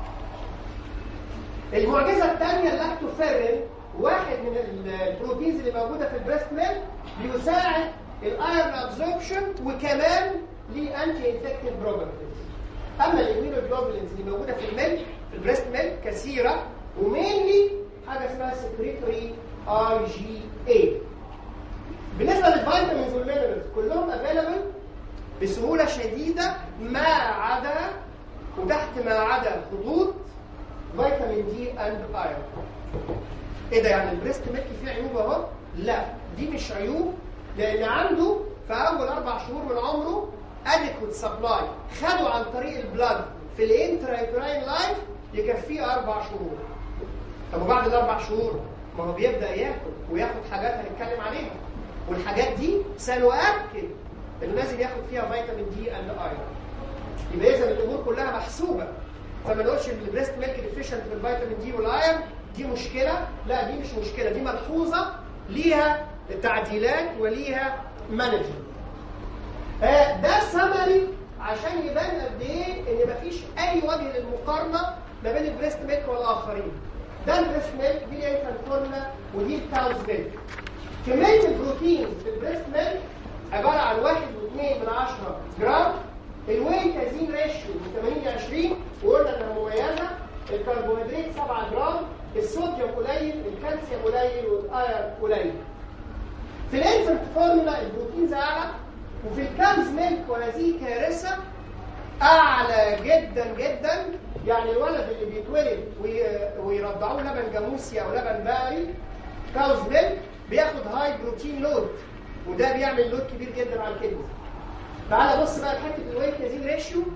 المعجزه الثانيه اللاكتوفيرين واحد من البروتينز اللي موجوده في البريست ميلك بيساعد الايرون ابزوربشن وكمان ليه انتي انفكتيف بروبرتيز اما الاميونوجلوبولينز اللي موجوده في الميلك في البريست ميلك كثيره ومينلي حاجه اسمها سكريتوري اي جي اي بالنسبه للفيتامينز والمينرالز كلهم افيلبل بسهوله شديده ما عدا وتحت ما عدا خطوط فيتامين دي اند ايرون ايه ده يعني البريست ميلك فيه عيوب اهو لا دي مش عيوب لان عنده في اول اربع شهور من عمره اديكوت سبلاي خدوا عن طريق البلاد في الانترايتراين لايف يكفيه اربع شهور طب وبعد الاربع شهور ما هو بيبدا ياكل وياخد حاجات هنتكلم عليها والحاجات دي سنؤكد انه لازم ياخد فيها فيتامين دي اند ايرون يبقى اذا الامور كلها محسوبه فما نقولش ان البريست ميلك ديفيشنت في الفيتامين دي والايرون دي مشكله لا دي مش مشكله دي ملحوظه ليها تعديلات وليها مانجمنت آه ده سمري عشان يبان قد ايه ان مفيش اي وجه للمقارنه ما بين البريست ميلك والاخرين ده البريست ميلك دي الانفانت فورمولا ودي الكاوز ميلك كميه البروتين في البريست ميلك عباره عن 1.2 من 10 جرام الوي كازين ريشيو من 80 ل 20 وقلنا انها مميزه الكربوهيدرات 7 جرام الصوديوم قليل الكالسيوم قليل والايرون قليل في الانفنت فورمولا البروتينز اعلى وفي الكامز ميلك وهذه كارثه اعلى جدا جدا يعني الولد اللي بيتولد وي- ويرضعوه لبن جاموسي او لبن بقري كاوز ميلك بياخد هاي بروتين لود وده بيعمل لود كبير جدا على الكبد تعالى بص بقى لحته الويت كازين ريشيو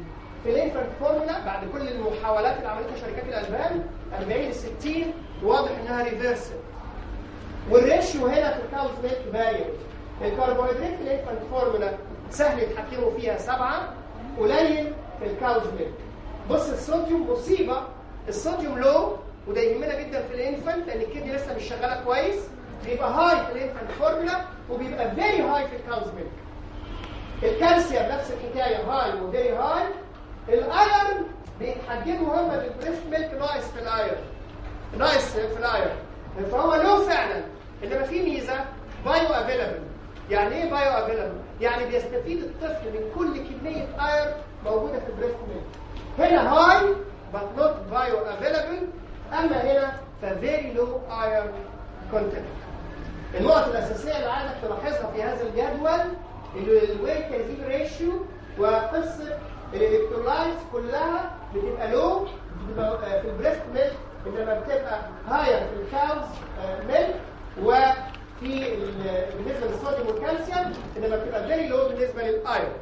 في الانفانت فورمولا بعد كل المحاولات اللي عملتها شركات الالبان 40 ل 60 واضح انها ريفرسل والريشيو هنا في الكاوز ميلك فاريبل الكربوهيدرات في الانفانت فورمولا سهل يتحكموا فيها سبعه قليل في الكاوز ميلك بص الصوديوم مصيبه الصوديوم لو وده يهمنا جدا في الانفانت لان الكدني لسه مش شغاله كويس بيبقى هاي في الانفانت فورمولا وبيبقى فيري هاي في الكاوز ميلك الكالسيوم نفس الحكايه هاي وفيري هاي الايرن بيتحجموا هم بالبريست ميلك ناقص في الايرن ناقص في الايرن فهو له فعلا انما في ميزه بايو افيلابل يعني ايه بايو افيلابل يعني بيستفيد الطفل من كل كميه ايرن موجوده في البريست ميلك هنا هاي but not بايو افيلابل اما هنا ففيري لو ايرن كونتنت النقط الاساسيه اللي عايزك تلاحظها في هذا الجدول الويت كازيب ريشيو وقصه الالكترولايتس كلها بتبقى لو بتبقى في البريست ميلك انما بتبقى هاير في الكاوز ميلك وفي ال- بالنسبه للصوديوم والكالسيوم انما بتبقى فيري لو بالنسبه للايرون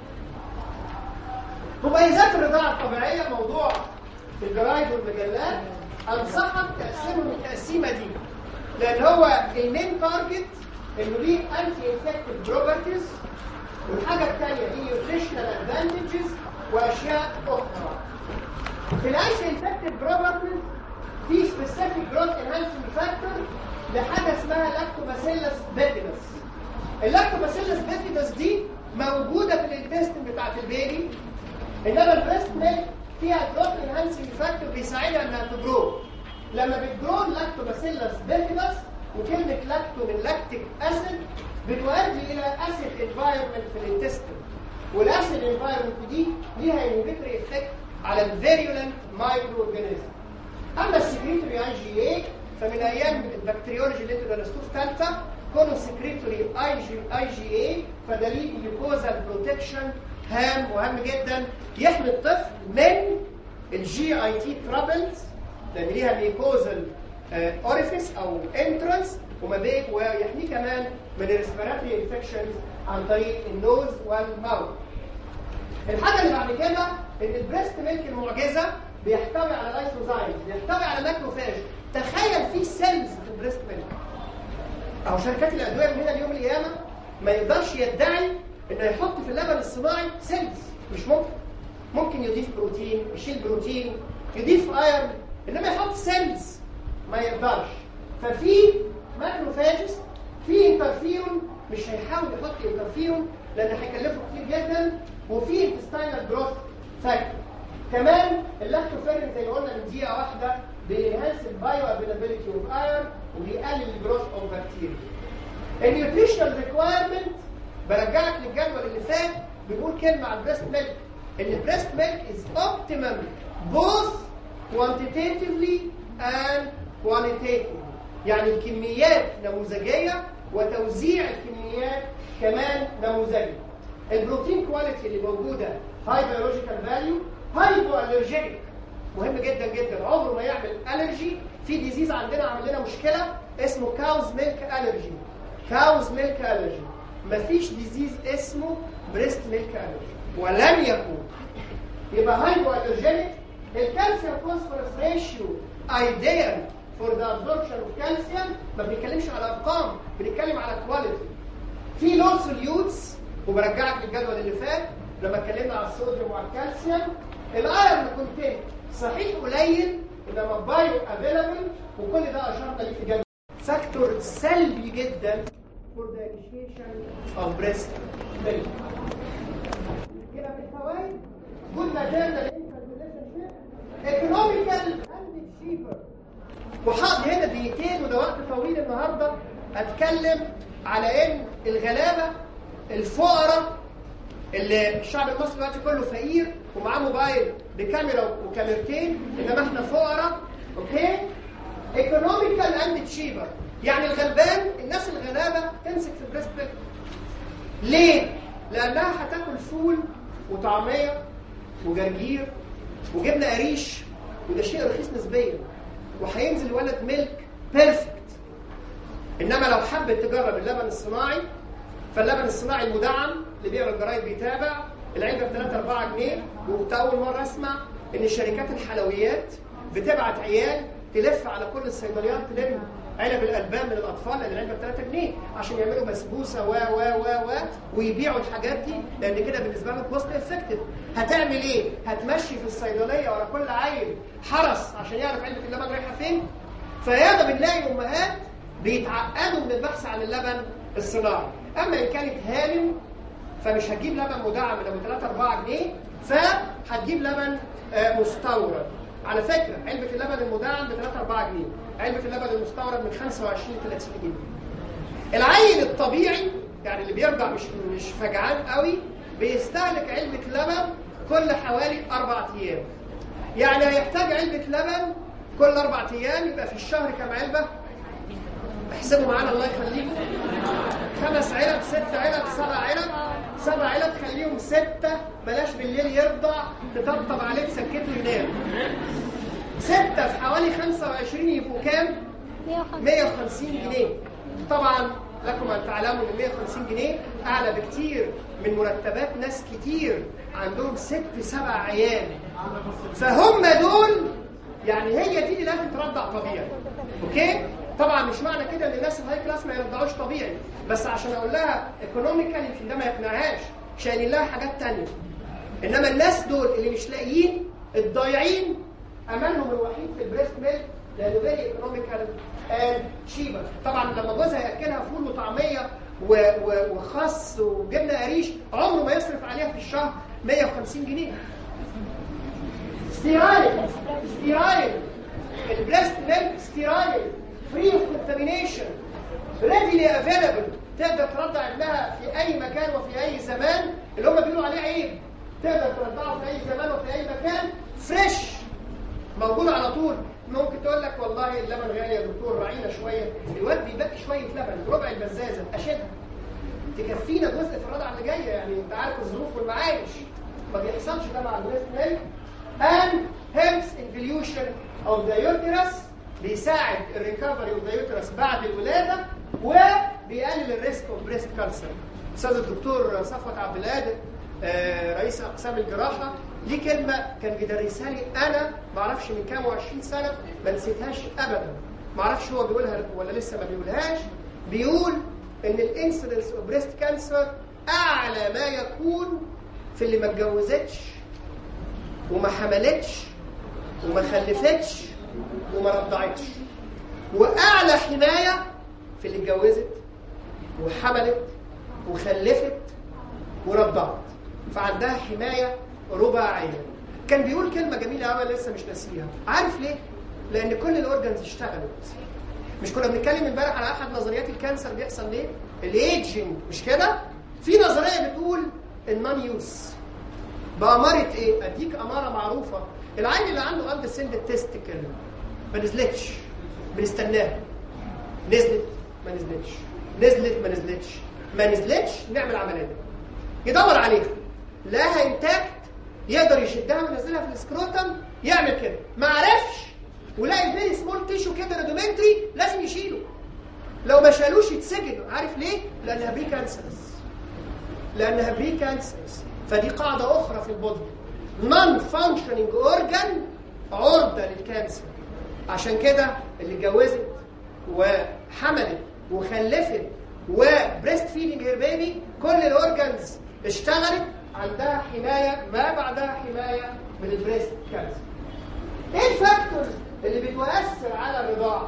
مميزات الرضاعه الطبيعيه موضوع في الجرايد والمجلات انصحك تقسمهم التقسيمه دي لان هو المين تارجت انه ليه انتي انفكتيف بروبرتيز والحاجه الثانيه دي نيوتريشنال ادفانتجز واشياء اخرى في الانتي انفكتيف بروبرتيز في سبيسيفيك جروث انهانسنج فاكتور لحاجه اسمها لاكتوباسيلس بيتيدس اللاكتوباسيلس بيتيدس دي موجوده في الانتستين بتاعت البيبي انما البريست ميلك فيها جروث انهانسنج فاكتور بيساعدها انها تجرو لما بتجرو اللاكتوباسيلس بيتيدس وكلمه لاكتو من لاكتيك اسيد بتؤدي الى اسيد انفايرمنت في الانتستين والاسيد انفايرمنت دي ليها انهبيتوري افكت على الفيريولنت مايكرو اورجانيزم اما السكريتوري اي جي اي فمن ايام البكتيريولوجي اللي انتوا درستوه في ثالثه كونوا سكريتوري اي جي اي جي اي فدليل جلوكوزال بروتكشن هام مهم جدا يحمي الطفل من الجي اي تي ترابلز لان ليها ميكوزال اوريفيس او انترنس وما بين ويحميه كمان من الريسبيراتوري انفكشنز عن طريق النوز والماوث الحاجه اللي بعد كده ان البريست ميلك المعجزه بيحتوي على لايسوزايمز بيحتوي على ماكروفاج تخيل في سيلز في البريست ميلك او شركات الادويه من هنا ليوم القيامه ما يقدرش يدعي انه يحط في اللبن الصناعي سيلز مش ممكن ممكن يضيف بروتين يشيل بروتين يضيف ايرون انما يحط سيلز ما يقدرش ففي ماكروفاجز في انترفيرون مش هيحاول يحط انترفيرون لان هيكلفه كتير جدا وفي انتستاينال جروث فاكتور كمان اللاكتوفيرين زي ما قلنا من دقيقه واحده بينهانس البايو افيلابيلتي اوف ايرون وبيقلل الجروث اوف بكتيريا النيوتريشنال ريكوايرمنت برجعك للجدول اللي فات بيقول كلمه عن البريست ميلك ان البريست ميلك از اوبتيمم both quantitatively and qualitatively يعني الكميات نموذجيه وتوزيع الكميات كمان نموذجي البروتين كواليتي اللي موجوده هاي بيولوجيكال فاليو هايبو الرجيك مهم جدا جدا عمره ما يعمل الرجي في ديزيز عندنا عامل لنا مشكله اسمه كاوز ميلك الرجي كاوز ميلك الرجي مفيش ديزيز اسمه بريست ميلك الرجي ولن يكون يبقى هايبو الرجيك الكالسيوم فوسفورس ريشيو ايديال فور ذا ابزوربشن اوف كالسيوم ما بنتكلمش على ارقام بنتكلم على كواليتي في لو سوليوتس وبرجعك للجدول اللي فات لما اتكلمنا على الصوديوم وعلى الكالسيوم الايرون كونتنت صحيح قليل انما بايو افيلابل وكل ده اشرنا ليه في جدول فاكتور سلبي جدا فور ذا انيشيشن اوف بريست ميلك يبقى في الفوائد جود ماتيرنال ايكونوميكال اند تشيبر وحاط هنا دقيقتين وده وقت طويل النهارده اتكلم على ان الغلابه الفقراء اللي الشعب المصري دلوقتي كله فقير ومعاه موبايل بكاميرا وكاميرتين انما احنا فقراء اوكي ايكونوميكال اند تشيبر يعني الغلبان الناس الغلابه تمسك في البريست ميلك ليه؟ لانها هتاكل فول وطعميه وجرجير وجبنه قريش وده شيء رخيص نسبيا وهينزل ولد ميلك بيرفكت انما لو حبت تجرب اللبن الصناعي فاللبن الصناعي المدعم اللي بيقرا الجرايد بيتابع العلبه ب 3 4 جنيه وكنت اول مره اسمع ان شركات الحلويات بتبعت عيال تلف على كل الصيدليات تلم علب الالبان من الاطفال اللي العلبه ب 3 جنيه عشان يعملوا بسبوسه و و و و ويبيعوا الحاجات دي لان كده بالنسبه لهم كوست افكتيف هتعمل ايه؟ هتمشي في الصيدليه ورا كل عيل حرس عشان يعرف علبه اللبن رايحه فين؟ فياما بنلاقي امهات بيتعقدوا من البحث عن اللبن الصناعي اما ان كانت هامل فمش هتجيب لبن مدعم من ابو 3 4 جنيه فهتجيب لبن آه، مستورد على فكره علبه اللبن المدعم ب 3 4 جنيه علبه اللبن المستورد من 25 30 جنيه العيل الطبيعي يعني اللي بيرضع مش مش فجعان قوي بيستهلك علبه لبن كل حوالي اربع ايام يعني هيحتاج علبه لبن كل اربع ايام يبقى في الشهر كام علبه احسبوا معانا الله يخليكم خمس علب ست علب سبع علب سبع علب خليهم ستة بلاش بالليل يرضع تطبطب عليه تسكته ينام ستة في حوالي 25 يبقوا كام؟ 150 150 جنيه طبعا لكم ان تعلموا ان 150 جنيه اعلى بكتير من مرتبات ناس كتير عندهم ست سبع عيال فهم دول يعني هي دي اللي لازم ترضع طبيعي اوكي طبعا مش معنى كده ان الناس الهاي كلاس ما يرضعوش طبيعي بس عشان اقول لها ايكونوميكالي يمكن ده ما يقنعهاش شايلين لها حاجات تانية انما الناس دول اللي مش لاقيين الضايعين املهم الوحيد في البريست ميلك لانه فيري ايكونوميكال اند شيبر طبعا لما جوزها ياكلها فول وطعميه و- و- وخس وجبنه قريش عمره ما يصرف عليها في الشهر 150 جنيه ستيرايل ستيرايل البريست ميلك ستيرايل فري اوف كونتامينيشن ريديلي افيلبل تقدر ترضع ابنها في اي مكان وفي اي زمان اللي هم بيقولوا عليه عيب تقدر ترضعه في اي زمان وفي اي مكان فريش موجود على طول ممكن تقول لك والله اللبن غالي يا دكتور راعينا شويه الواد بيبقي شويه لبن ربع البزازه اشيلها تكفينا جزء في الرضعه اللي جايه يعني انت عارف الظروف والمعايش ما بيحصلش ده مع البريست ميلك and helps involution of the uterus بيساعد الريكفري اوف ذا يوترس بعد الولاده وبيقلل الريسك اوف بريست كانسر استاذ الدكتور صفوت عبد القادر آه، رئيس اقسام الجراحه ليه كلمه كان بيدرسها لي انا ما اعرفش من كام و20 سنه ما نسيتهاش ابدا ما اعرفش هو بيقولها ولا لسه ما بيقولهاش بيقول ان الانسيدنس اوف بريست كانسر اعلى ما يكون في اللي ما اتجوزتش وما حملتش وما خلفتش وما رضعتش واعلى حمايه في اللي اتجوزت وحملت وخلفت ورضعت فعندها حمايه رباعيه كان بيقول كلمه جميله قوي لسه مش ناسيها عارف ليه لان كل الاورجنز اشتغلت مش كنا بنتكلم امبارح على احد نظريات الكانسر بيحصل ليه الايدجنج مش كده في نظريه بتقول النون يوز بأمارة ايه؟ اديك امارة معروفة العين اللي عنده قلب سند التستيكل ما نزلتش بنستناها نزلت ما نزلتش نزلت ما نزلتش ما نزلتش نعمل عملية يدور عليها لها انتاكت يقدر يشدها وينزلها في السكروتم يعمل كده ما عرفش ولاقي فيري سمول تيشو كده ريدومنتري لازم يشيله لو ما شالوش يتسجن عارف ليه؟ لانها بري كانسرس لانها بري كانسرس فدي قاعده اخرى في البودي نون فانكشننج اورجان عرضه للكانسر عشان كده اللي اتجوزت وحملت وخلفت وبريست فيدنج هير بيبي كل الاورجانز اشتغلت عندها حمايه ما بعدها حمايه من البريست كانسر ايه الفاكتورز اللي بتؤثر على الرضاعه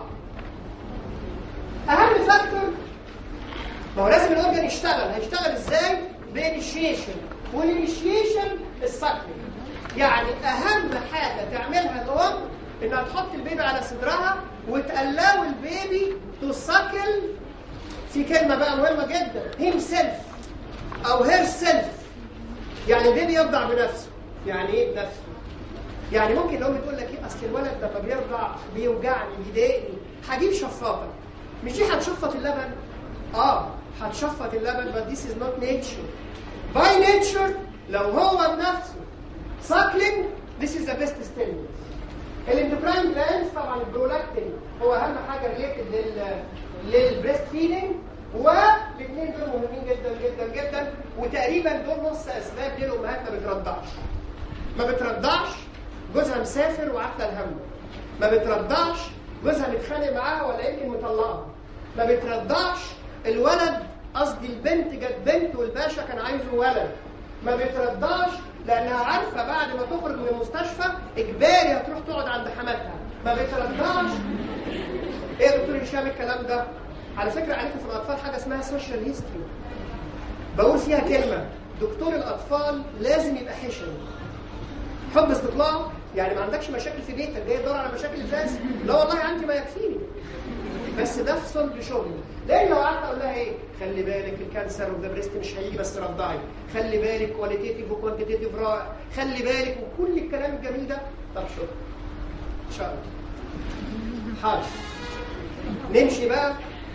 اهم فاكتور ما هو لازم الاورجن يشتغل هيشتغل ازاي بانيشيشن والانيشيشن السكري يعني اهم حاجه تعملها الام انها تحط البيبي على صدرها وتقلاو البيبي تسكل في كلمه بقى مهمه جدا هيم سيلف او هير سيلف يعني البيبي يرضع بنفسه يعني ايه بنفسه يعني ممكن الام تقول لك ايه اصل الولد لما بيرضع بيوجعني بيضايقني هجيب شفاطه مش دي هتشفط اللبن اه هتشفط اللبن but this is not nature by nature لو هو بنفسه suckling this is the best stimulus الاندوكراين جلاندز طبعا البرولاكتين هو اهم حاجه ريليتد لل للبريست فيدنج والاثنين دول مهمين جدا جدا جدا وتقريبا دول نص اسباب ليه الامهات ما بترضعش ما بترضعش جوزها مسافر وعاتله الهم ما بترضعش جوزها متخانق معاها ولا يمكن مطلقها ما بترضعش الولد قصدي البنت جت بنت والباشا كان عايزه ولد ما بترضعش لانها عارفه بعد ما تخرج من المستشفى اجباري هتروح تقعد عند حماتها ما بترضعش ايه يا دكتور هشام الكلام ده على فكره عرفت في الاطفال حاجه اسمها سوشيال هيستوري بقول فيها كلمه دكتور الاطفال لازم يبقى حشري حب استطلاع يعني ما عندكش مشاكل في بيتك جاي تدور على مشاكل ازاي لا والله عندي ما يكفيني بس ده في صلب شغلي لان لو قعدت اقول لها ايه خلي بالك الكانسر وذا بريست مش هيجي بس رضعي خلي بالك كواليتيتيف وكوانتيتيف رائع خلي بالك وكل الكلام الجميل ده طب شكرا ان شاء الله حاضر نمشي بقى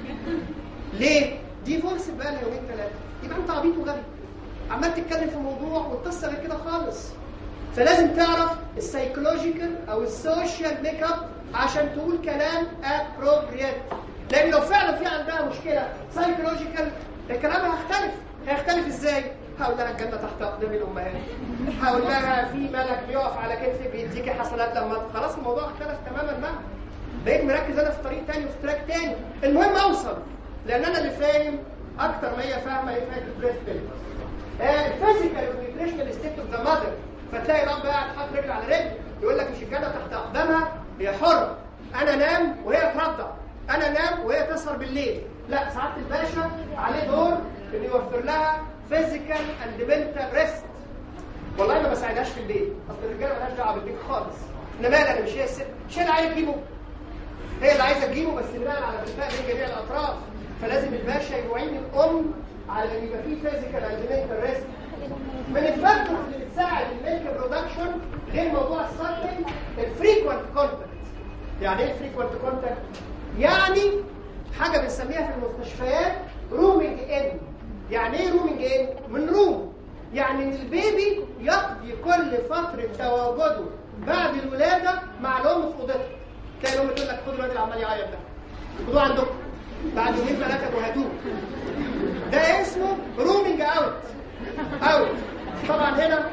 ليه دي فرصه بقى لها يومين ثلاثه يبقى انت عبيط وغبي عمال تتكلم في موضوع والقصه غير كده خالص فلازم تعرف السايكولوجيكال او السوشيال ميك اب عشان تقول كلام ابروبريت لان لو فعلا في عندها مشكله سايكولوجيكال الكلام هيختلف هيختلف ازاي هقول لها الجنه تحت اقدام الامهات هقول لها في ملك بيقف على كتفك بيديكي حسنات لما خلاص الموضوع اختلف تماما معاها بقيت مركز انا في طريق تاني وفي تراك تاني المهم اوصل لان انا اللي فاهم اكتر ما هي فاهمه ايه فاهم البريث الفيزيكال والنيوتريشنال ستيت اوف ذا ماذر فتلاقي الاب قاعد حاطط رجل على رجل يقول لك مش الجنه تحت اقدامها هي حره انا نام وهي ترضع انا نام وهي تسهر بالليل لا سعاده الباشا عليه دور انه يوفر لها فيزيكال اند منتال ريست والله انا ما بساعدهاش في البيت اصل الرجاله مالهاش دعوه بالبيت خالص انا مالي انا مش هي الست مش هي اللي عايزه تجيبه هي اللي عايزه تجيبه بس بناء على اتفاق بين جميع الاطراف فلازم الباشا يعين الام على ان يبقى فيه فيزيكال اند منتال ريست من الفاكتورز اللي بتساعد الميلك برودكشن غير موضوع السايكلينج الفريكوينت كونتاكت يعني ايه فريكوينت كونتاكت يعني حاجه بنسميها في المستشفيات رومينج ان يعني ايه رومينج ان من روم يعني ان البيبي يقضي كل فتره تواجده بعد الولاده مع الام في اوضتها تلاقي الام تقول لك خدوا الواد اللي عمال يعيط ده خدوه عندكم بعد يومين ثلاثه وهاتوه ده اسمه رومينج اوت اوت طبعا هنا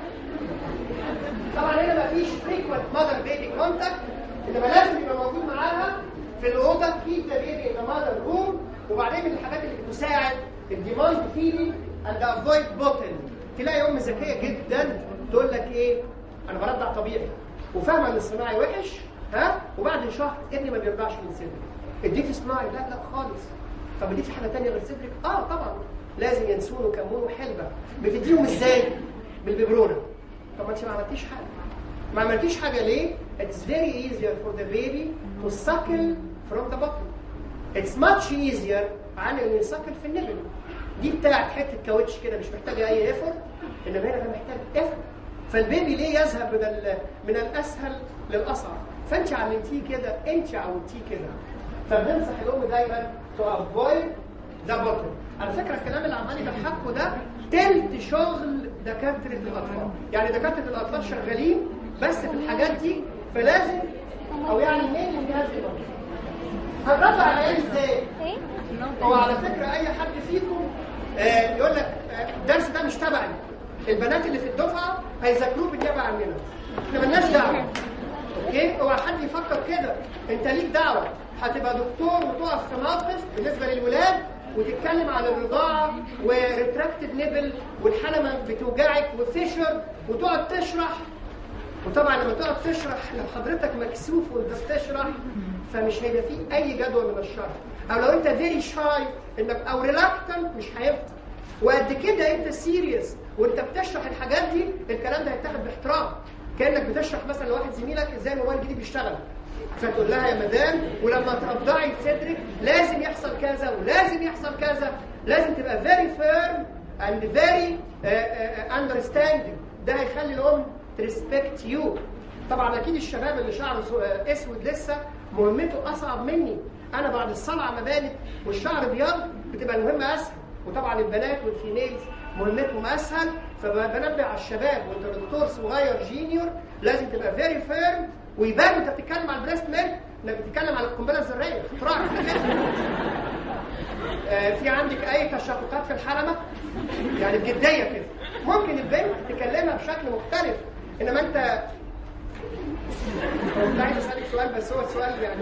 طبعا هنا مفيش فريكوينت ماذر بيبي كونتاكت انما لازم يبقى موجود معاها في الاوضه كيب ذا بيبي ان ذا ماذر روم وبعدين من الحاجات اللي بتساعد الديماند فيدنج اند افويد بوتل تلاقي ام ذكيه جدا تقول لك ايه انا برضع طبيعي وفاهمه ان الصناعي وحش ها وبعد شهر ابني ما بيرضعش من صدري اديتي صناعي لا لا خالص طب اديتي حاجه ثانيه غير صدرك اه طبعا لازم ينسون وكمون وحلبه بتديهم ازاي بالببرونه طب ما انت ما عملتيش حاجه ما عملتيش حاجه ليه it's very easier for the baby to suckle from the bottle it's much easier عن انه يسكل في النبل دي بتاعت حته كاوتش كده مش محتاجه اي ايفورت انما هنا ده محتاج ايفورت فالبيبي ليه يذهب من ال- من الاسهل للاصعب فانت علمتيه كده انت عودتيه كده فبننصح الام دايما تو افويد ذا بوتل على فكره الكلام اللي عمال يضحكوا ده تلت شغل دكاتره الاطفال يعني دكاتره الاطفال شغالين بس في الحاجات دي فلازم او يعني مين في هذه الوقت هنرفع العيال ازاي ايه هو على فكره اي حد فيكم آه يقول لك آه، الدرس ده مش تبعي البنات اللي في الدفعه هيذاكروه بالنيابه عننا احنا مالناش دعوه اوكي اوعى حد يفكر كده انت ليك دعوه هتبقى دكتور وتقف في موقف بالنسبه للولاد وتتكلم عن الرضاعه وريتراكتد نيبل والحلمه بتوجعك وفيشر وتقعد تشرح وطبعا لما تقعد تشرح لو حضرتك مكسوف وانت بتشرح فمش هيبقى فيه اي جدوى من الشرح او لو انت فيري شاي انك او ريلاكتنت مش هينفع وقد كده انت سيريس وانت بتشرح الحاجات دي الكلام ده هيتاخد باحترام كانك بتشرح مثلا لواحد زميلك ازاي الموبايل الجديد بيشتغل فتقول لها يا مدام ولما ترضعي صدرك لازم يحصل كذا ولازم يحصل كذا لازم تبقى very firm and very uh, uh, understanding ده هيخلي الام تريسبكت يو طبعا اكيد الشباب اللي شعره سو- آه، اسود لسه مهمته اصعب مني انا بعد الصلعه ما بانت والشعر ابيض بتبقى المهمه اسهل وطبعا البنات والفيميلز مهمتهم اسهل فبنبه على الشباب وانت دكتور صغير جينيور لازم تبقى فيري فيرم ويبان وانت بتتكلم على البريست ميلك انك بتتكلم على القنبله الذريه اختراع آه، في عندك اي تشققات في الحلمه يعني بجديه كده ممكن البنت تكلمها بشكل مختلف انما انت كنت عايز اسالك سؤال بس هو السؤال يعني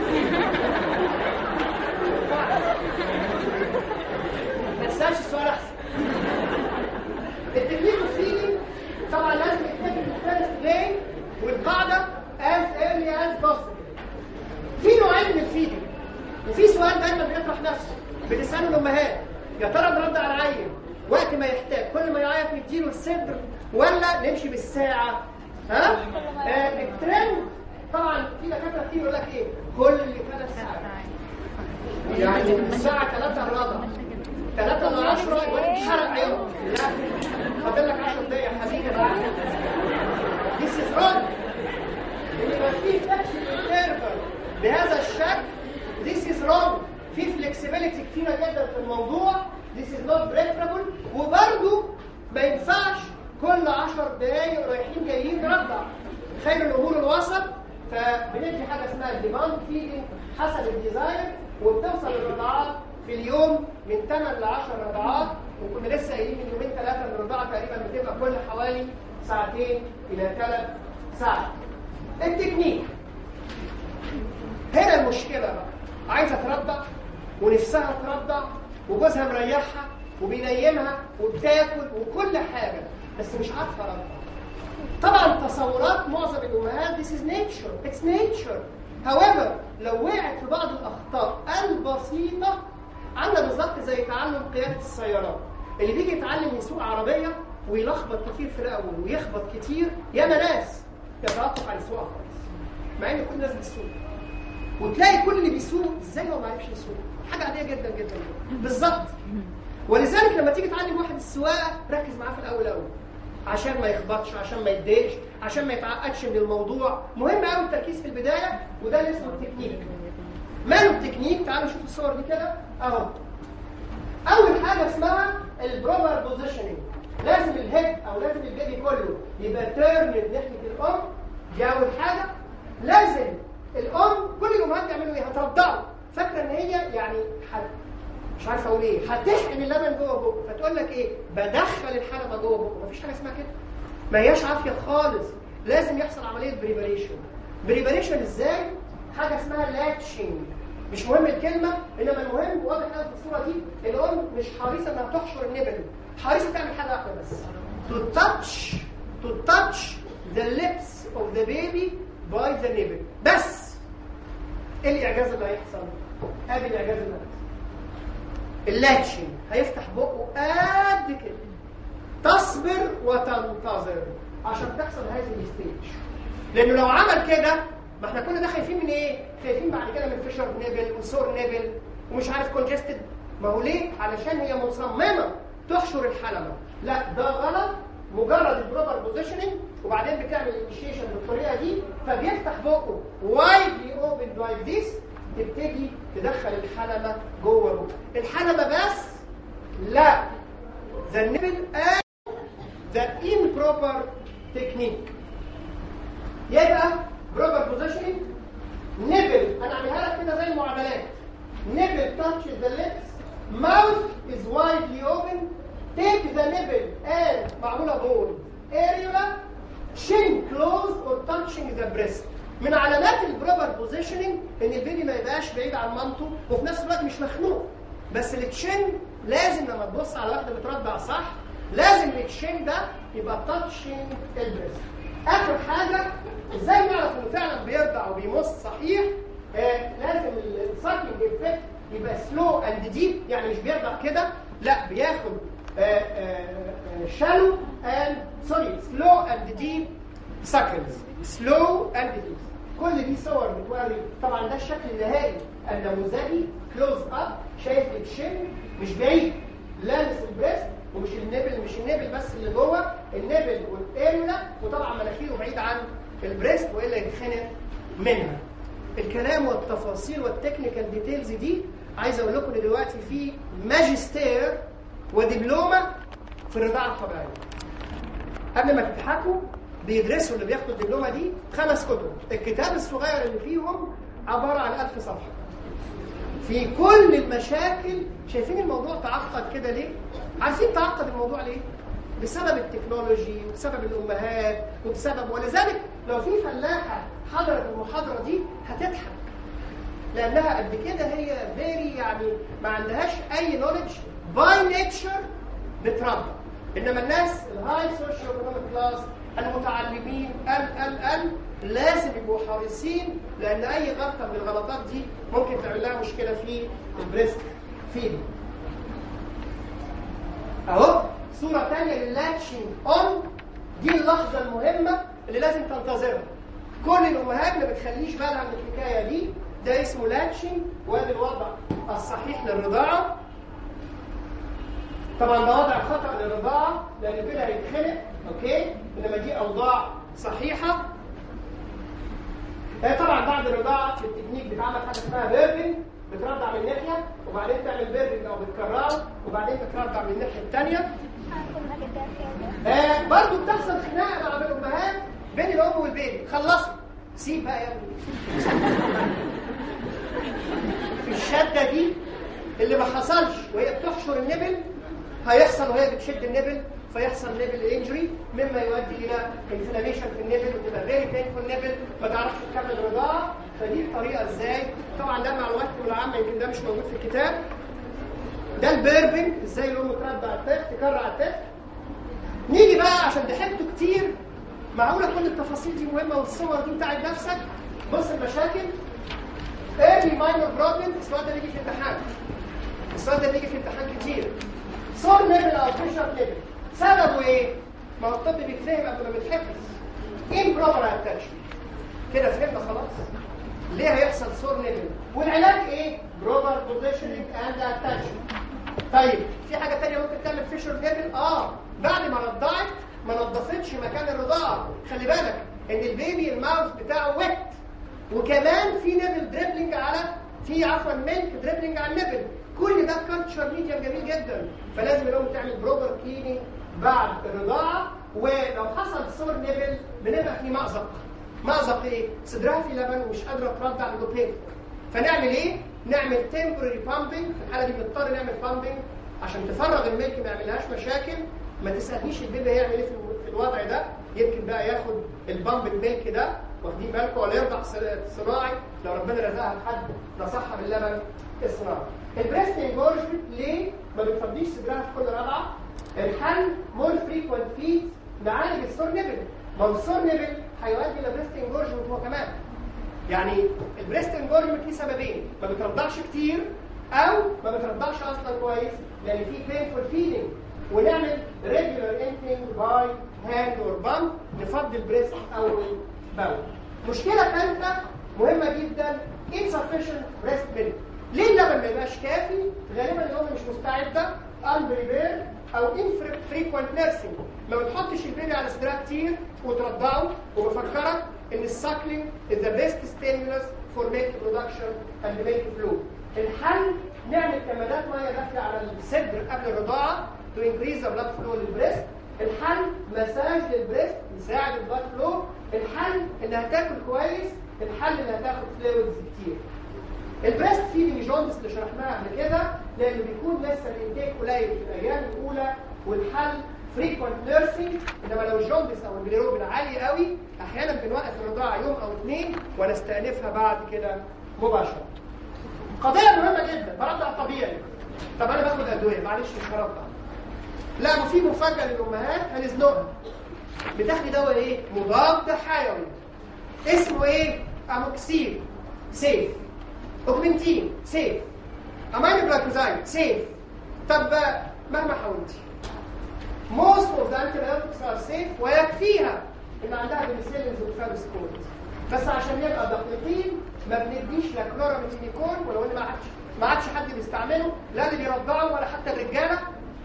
ما تسالش السؤال احسن التكنيك الفيدنج طبعا لازم يتكتب الفيرست بلاي والقاعده as early as possible في نوعين من الفيدنج وفي سؤال دايما بيطرح نفسه بتساله الامهات يا ترى نرد على العيل وقت ما يحتاج كل ما يعيط نديله الصدر ولا نمشي بالساعه ها آه الترند طبعا في دكاتره كتير يقول لك ايه كل ثلاث ساعات يعني من الساعه 3 الرضا 3 ل 10 وتتحرق عيون لا فاضل لك 10 دقايق يا حبيبي بقى This is wrong ان يبقى في flexible interval بهذا الشكل This is wrong في flexibility كتيرة جدا في الموضوع This is not preferable وبرده ما ينفعش كل 10 دقايق رايحين جايين نرضع خير الامور الوسط فبندي حاجه اسمها الديماند فيدنج حسب الديزاين وبتوصل الرضاعات في اليوم من 8 ل 10 رضعات وكنا لسه قايلين من يومين ثلاثه ان الرضاعه تقريبا بتبقى كل حوالي ساعتين الى ثلاث ساعات. التكنيك هنا المشكله بقى عايزه ترضع ونفسها ترضع وجوزها مريحها وبينيمها وبتاكل وكل حاجه بس مش عارفه ترضع. طبعا تصورات معظم الامهات this is nature it's nature however لو وقعت في بعض الاخطاء البسيطه عامله بالظبط زي تعلم قياده السيارات اللي بيجي يتعلم يسوق عربيه ويلخبط كتير في الاول ويخبط كتير ياما ناس يتوقف عن السواقه خالص مع ان كل الناس بتسوق وتلاقي كل اللي بيسوق ازاي هو ما عرفش يسوق حاجه عاديه جدا جدا جدا بالظبط ولذلك لما تيجي تعلم واحد السواقه ركز معاه في الاول اول عشان ما يخبطش عشان ما يتضايقش عشان ما يتعقدش من الموضوع مهم قوي التركيز في البدايه وده اللي اسمه التكنيك ماله التكنيك تعالوا نشوف الصور دي كده اهو اول حاجه اسمها البروبر بوزيشننج لازم الهيد او لازم البيبي كله يبقى تيرن ناحيه الام دي اول حاجه لازم الام كل الامهات بيعملوا ايه هترضعه فاكره ان هي يعني حد مش عارف اقول ايه هتحقن اللبن جوه بقه فتقول لك ايه بدخل الحلبه جوه بقه مفيش حاجه اسمها كده ما هياش عافيه خالص لازم يحصل عمليه بريباريشن بريباريشن ازاي حاجه اسمها لاتشنج مش مهم الكلمه انما المهم واضح قوي في الصوره دي الام مش حريصه انها تحشر النبل حريصه تعمل حاجه واحده بس to touch to touch the lips of the baby by the nipple بس ايه الاعجاز اللي هيحصل ادي الاعجاز اللي هيحصل اللاتشنج هيفتح بقه قد كده تصبر وتنتظر عشان تحصل هذه الستيج لانه لو عمل كده ما احنا كنا ده خايفين من ايه خايفين بعد كده من فيشر نيبل وسور نيبل ومش عارف كونجستد ما هو ليه علشان هي مصممه تحشر الحلبه لا ده غلط مجرد البروبر بوزيشننج وبعدين بتعمل الانيشيشن بالطريقه دي فبيفتح بقه وايدلي اوبن لايك ذيس تبتدي تدخل الحلبة جوه بقه الحلبة بس لا the nipple and the improper technique يبقى proper positioning nipple انا اعملها لك كده زي المعادلات nipple touches the lips mouth is widely open take the nipple and معمولة بول areola chin closed or touching the breast من علامات البروبر بوزيشننج ان البيبي ما يبقاش بعيد عن مامته وفي نفس الوقت مش مخنوق بس التشن لازم لما تبص على واحده بترضع صح لازم التشن ده يبقى تاتشنج البريست اخر حاجه ازاي نعرف انه فعلا بيرضع وبيمص صحيح آه لازم السايكلينج افكت يبقى سلو اند ديب يعني مش بيرضع كده لا بياخد شالو اند سوري سلو اند ديب سكندز سلو اند ديب كل دي صور بتوري طبعا ده الشكل النهائي النموذجي كلوز اب شايف الشن مش بعيد لامس البريست ومش النبل مش النبل بس اللي جوه النبل والاريولا وطبعا مناخيره بعيد عن البريست والا يتخنق منها الكلام والتفاصيل والتكنيكال ديتيلز دي عايز اقول لكم ان دلوقتي في ماجستير ودبلومه في الرضاعه الطبيعيه قبل ما تضحكوا بيدرسوا اللي بياخدوا الدبلومه دي خمس كتب الكتاب الصغير اللي فيهم عباره عن ألف صفحه في كل المشاكل شايفين الموضوع تعقد كده ليه عارفين تعقد الموضوع ليه بسبب التكنولوجي وبسبب الامهات وبسبب ولذلك لو في فلاحه حضرت المحاضره دي هتضحك لانها قد كده هي فيري يعني ما عندهاش اي نولج باي نيتشر بتربى انما الناس الهاي سوشيال ايكونوميك كلاس المتعلمين ال ال ال لازم يبقوا حريصين لان اي غلطه من الغلطات دي ممكن تعمل لها مشكله في البريست فيد اهو صوره ثانيه لللاتشنج اون دي اللحظه المهمه اللي لازم تنتظرها كل الامهات ما بتخليش بالها من الحكايه دي ده اسمه لاتشنج وادي الوضع الصحيح للرضاعه طبعا ده وضع خطا للرضاعه لان كده هيتخنق اوكي انما دي اوضاع صحيحه هي طبعا بعد الرضاعه في التكنيك بيتعمل حاجه اسمها بيربنج بترضع من ناحيه وبعدين تعمل بيربنج او بتكرره وبعدين بترضع من الناحيه الثانيه آه برضه بتحصل خناقه مع الامهات بين الام والبيبي خلصوا سيب بقى يا ابني في الشده دي اللي ما حصلش وهي بتحشر النبل هيحصل وهي بتشد النبل فيحصل نبل انجري مما يؤدي الى انفلاميشن في النبل وتبقى فيري بينفول نبل ما تعرفش تكمل الرضاعه فدي الطريقه ازاي طبعا ده معلومات العامه يمكن ده مش موجود في الكتاب ده البيربنج ازاي الام تربع الطفل تكرع الطفل نيجي بقى عشان ضحكتوا كتير معقوله كل التفاصيل دي مهمه والصور دي بتاعت نفسك بص المشاكل early minor problem السؤال ده بيجي في الامتحان السؤال ده بيجي في الامتحان كتير صور نبل او بريشر نبل سببه ايه؟ ما هو الطب بيتفهم قبل ما بيتحفظ improper attachment كده فهمنا خلاص ليه هيحصل صور نبل والعلاج ايه؟ proper positioning and attachment طيب في حاجه ثانيه ممكن تعمل فيشر نبل اه بعد ما رضعت ما نظفتش مكان الرضاعه خلي بالك ان البيبي الماوث بتاعه ويت وكمان في نبل دريبلينج على في عفوا ميلك دريبلينج على النبل كل ده كالتشر ميديا جميل جدا فلازم الام تعمل بروبر كليننج بعد الرضاعه ولو حصل صور نبل بنبقى في مأزق مأزق ايه؟ صدرها في لبن ومش قادره ترضع لوبين فنعمل ايه؟ نعمل تمبرري بامبنج في الحاله دي بنضطر نعمل بامبنج عشان تفرغ الميلك ما يعملهاش مشاكل ما تسالنيش البيبي هيعمل ايه في الوضع ده يمكن بقى ياخد البامب الميلك ده واخدين بالكم ولا يرضع صناعي لو ربنا رزقها بحد نصحها باللبن الصناعي البريست انجورجمنت ليه ما بتفضيش صدرها في كل رضعه الحل مور فريكوينت فيد نعالج السور نبل ما هو السور نبل هيؤدي الى بريست انجورجمنت هو كمان يعني البريست انجورجمنت ليه سببين ما بترضعش كتير او ما بترضعش اصلا كويس لان في بينفول فيدنج ونعمل ريجولار انتنج باي هاند اور بامب نفضي البريست او البول مشكله ثالثه مهمه جدا insufficient breast milk ليه اللبن ما يبقاش كافي غالبا الام مش مستعده unprepared او infrequent nursing ما بتحطش البيبي على صدرها كتير وترضعه وبفكرك ان الساكلينج is the best stimulus for milk production and milk flow الحل نعمل كمادات ميه دافيه على الصدر قبل الرضاعه to increase the blood flow للبريست الحل مساج للبريست يساعد البلاد فلو الحل انها تاكل كويس الحل انها تاخد فلويدز كتير البريست فيدنج جوندس اللي شرحناها قبل كده لانه بيكون لسه الانتاج قليل في الايام الاولى والحل فريكوينت نيرسينج انما لو الجوندس او البيليروبين عالي قوي احيانا بنوقف الرضاعه يوم او اثنين ونستأنفها بعد كده مباشره قضيه مهمه جدا برضع طبيعي طب انا باخد ادويه معلش مش هرضع لا ما في مفاجاه للامهات هنزنقها بتاخدي دواء ايه مضاد حيوي اسمه ايه اموكسيل سيف اوجمنتين سيف امينو جلايكوزايد سيف طب مهما حاولتي most of the antibiotics are safe ويكفيها ان عندها بنسلينز وفابسكول بس عشان نبقى دقيقين ما بنديش لا كلوراميثينيكون ولو ان ما عادش ما عادش حد بيستعمله لا اللي بيرضعوا ولا حتى الرجاله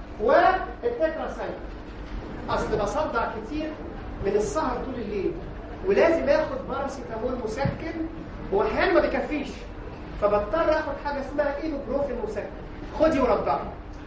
والتتراسايد اصل بصدع كتير من السهر طول الليل ولازم اخد باراسيتامول مسكن واحيانا ما بيكفيش فبضطر اخد حاجه اسمها ايبوبروفين مسكن خدي ورضعي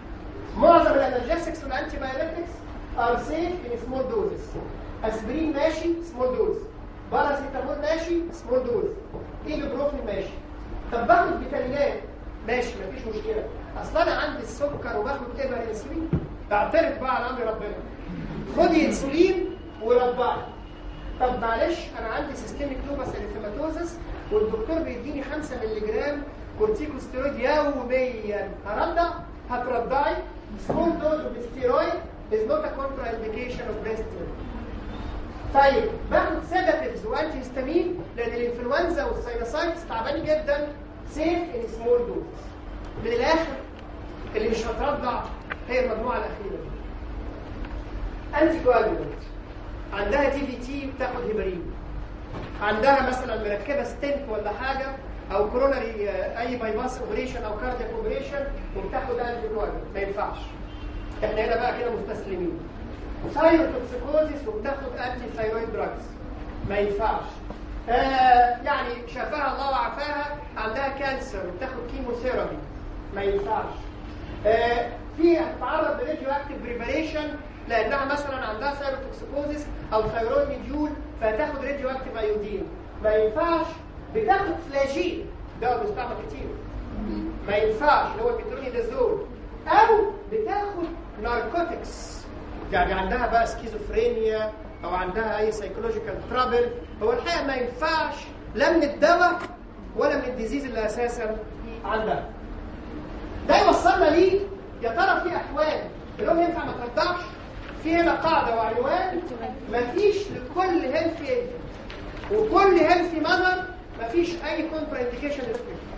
معظم الانالجيسكس والانتي بايوتكس ار سيف ان سمول دوزز اسبرين ماشي سمول دوز باراسيتامول ماشي سمول دوز ايبوبروفين ماشي طب باخد فيتامينات ماشي مفيش مشكله اصل انا عندي السكر وباخد ابر انسولين اعترف بقى على امر ربنا خدي انسولين وربعي طب معلش انا عندي سيستميك لوبس اريثيماتوزس والدكتور بيديني 5 مللي جرام كورتيكوستيرويد يوميا هرضع هترضعي سمول دوز اوف ستيرويد is not a contraindication of breast milk طيب باخد سيداتيفز وانتي هيستامين لان الانفلونزا والساينوسايتس تعبانين جدا سيف ان سمول دوز من الاخر اللي مش هترضع هي المجموعه الاخيره دي انتي كواجولانت عندها دي في تي بتاخد هيبرين عندها مثلا مركبه ستنت ولا حاجه او كوروناري اي باي باس اوبريشن او كاردياك اوبريشن وبتاخد انتي كواجولانت ما ينفعش احنا هنا بقى كده مستسلمين ثايروتوكسيكوزيس وبتاخد انتي ثايرويد دراجز ما ينفعش آه يعني شافها الله وعافاها عندها كانسر وبتاخد كيموثيرابي ما ينفعش آه في هتتعرض لراديو اكتيف بريباريشن لانها مثلا عندها ثايروتوكسيكوزيس او ثايرويد ميديول فهتاخد راديو اكتيف ايودين ما ينفعش بتاخد فلاجين ده بيستعمل كتير ما ينفعش اللي هو البترونيدازول او بتاخد ناركوتكس يعني عندها بقى سكيزوفرينيا او عندها اي سايكولوجيكال ترابل هو الحقيقه ما ينفعش لا من الدواء ولا من الديزيز اللي اساسا عندها ده يوصلنا ليه يا ترى في احوال اللي ينفع ما ترضعش في هنا قاعده وعنوان مفيش لكل هيلثي وكل هيلثي مانر مفيش اي كونترا انديكيشن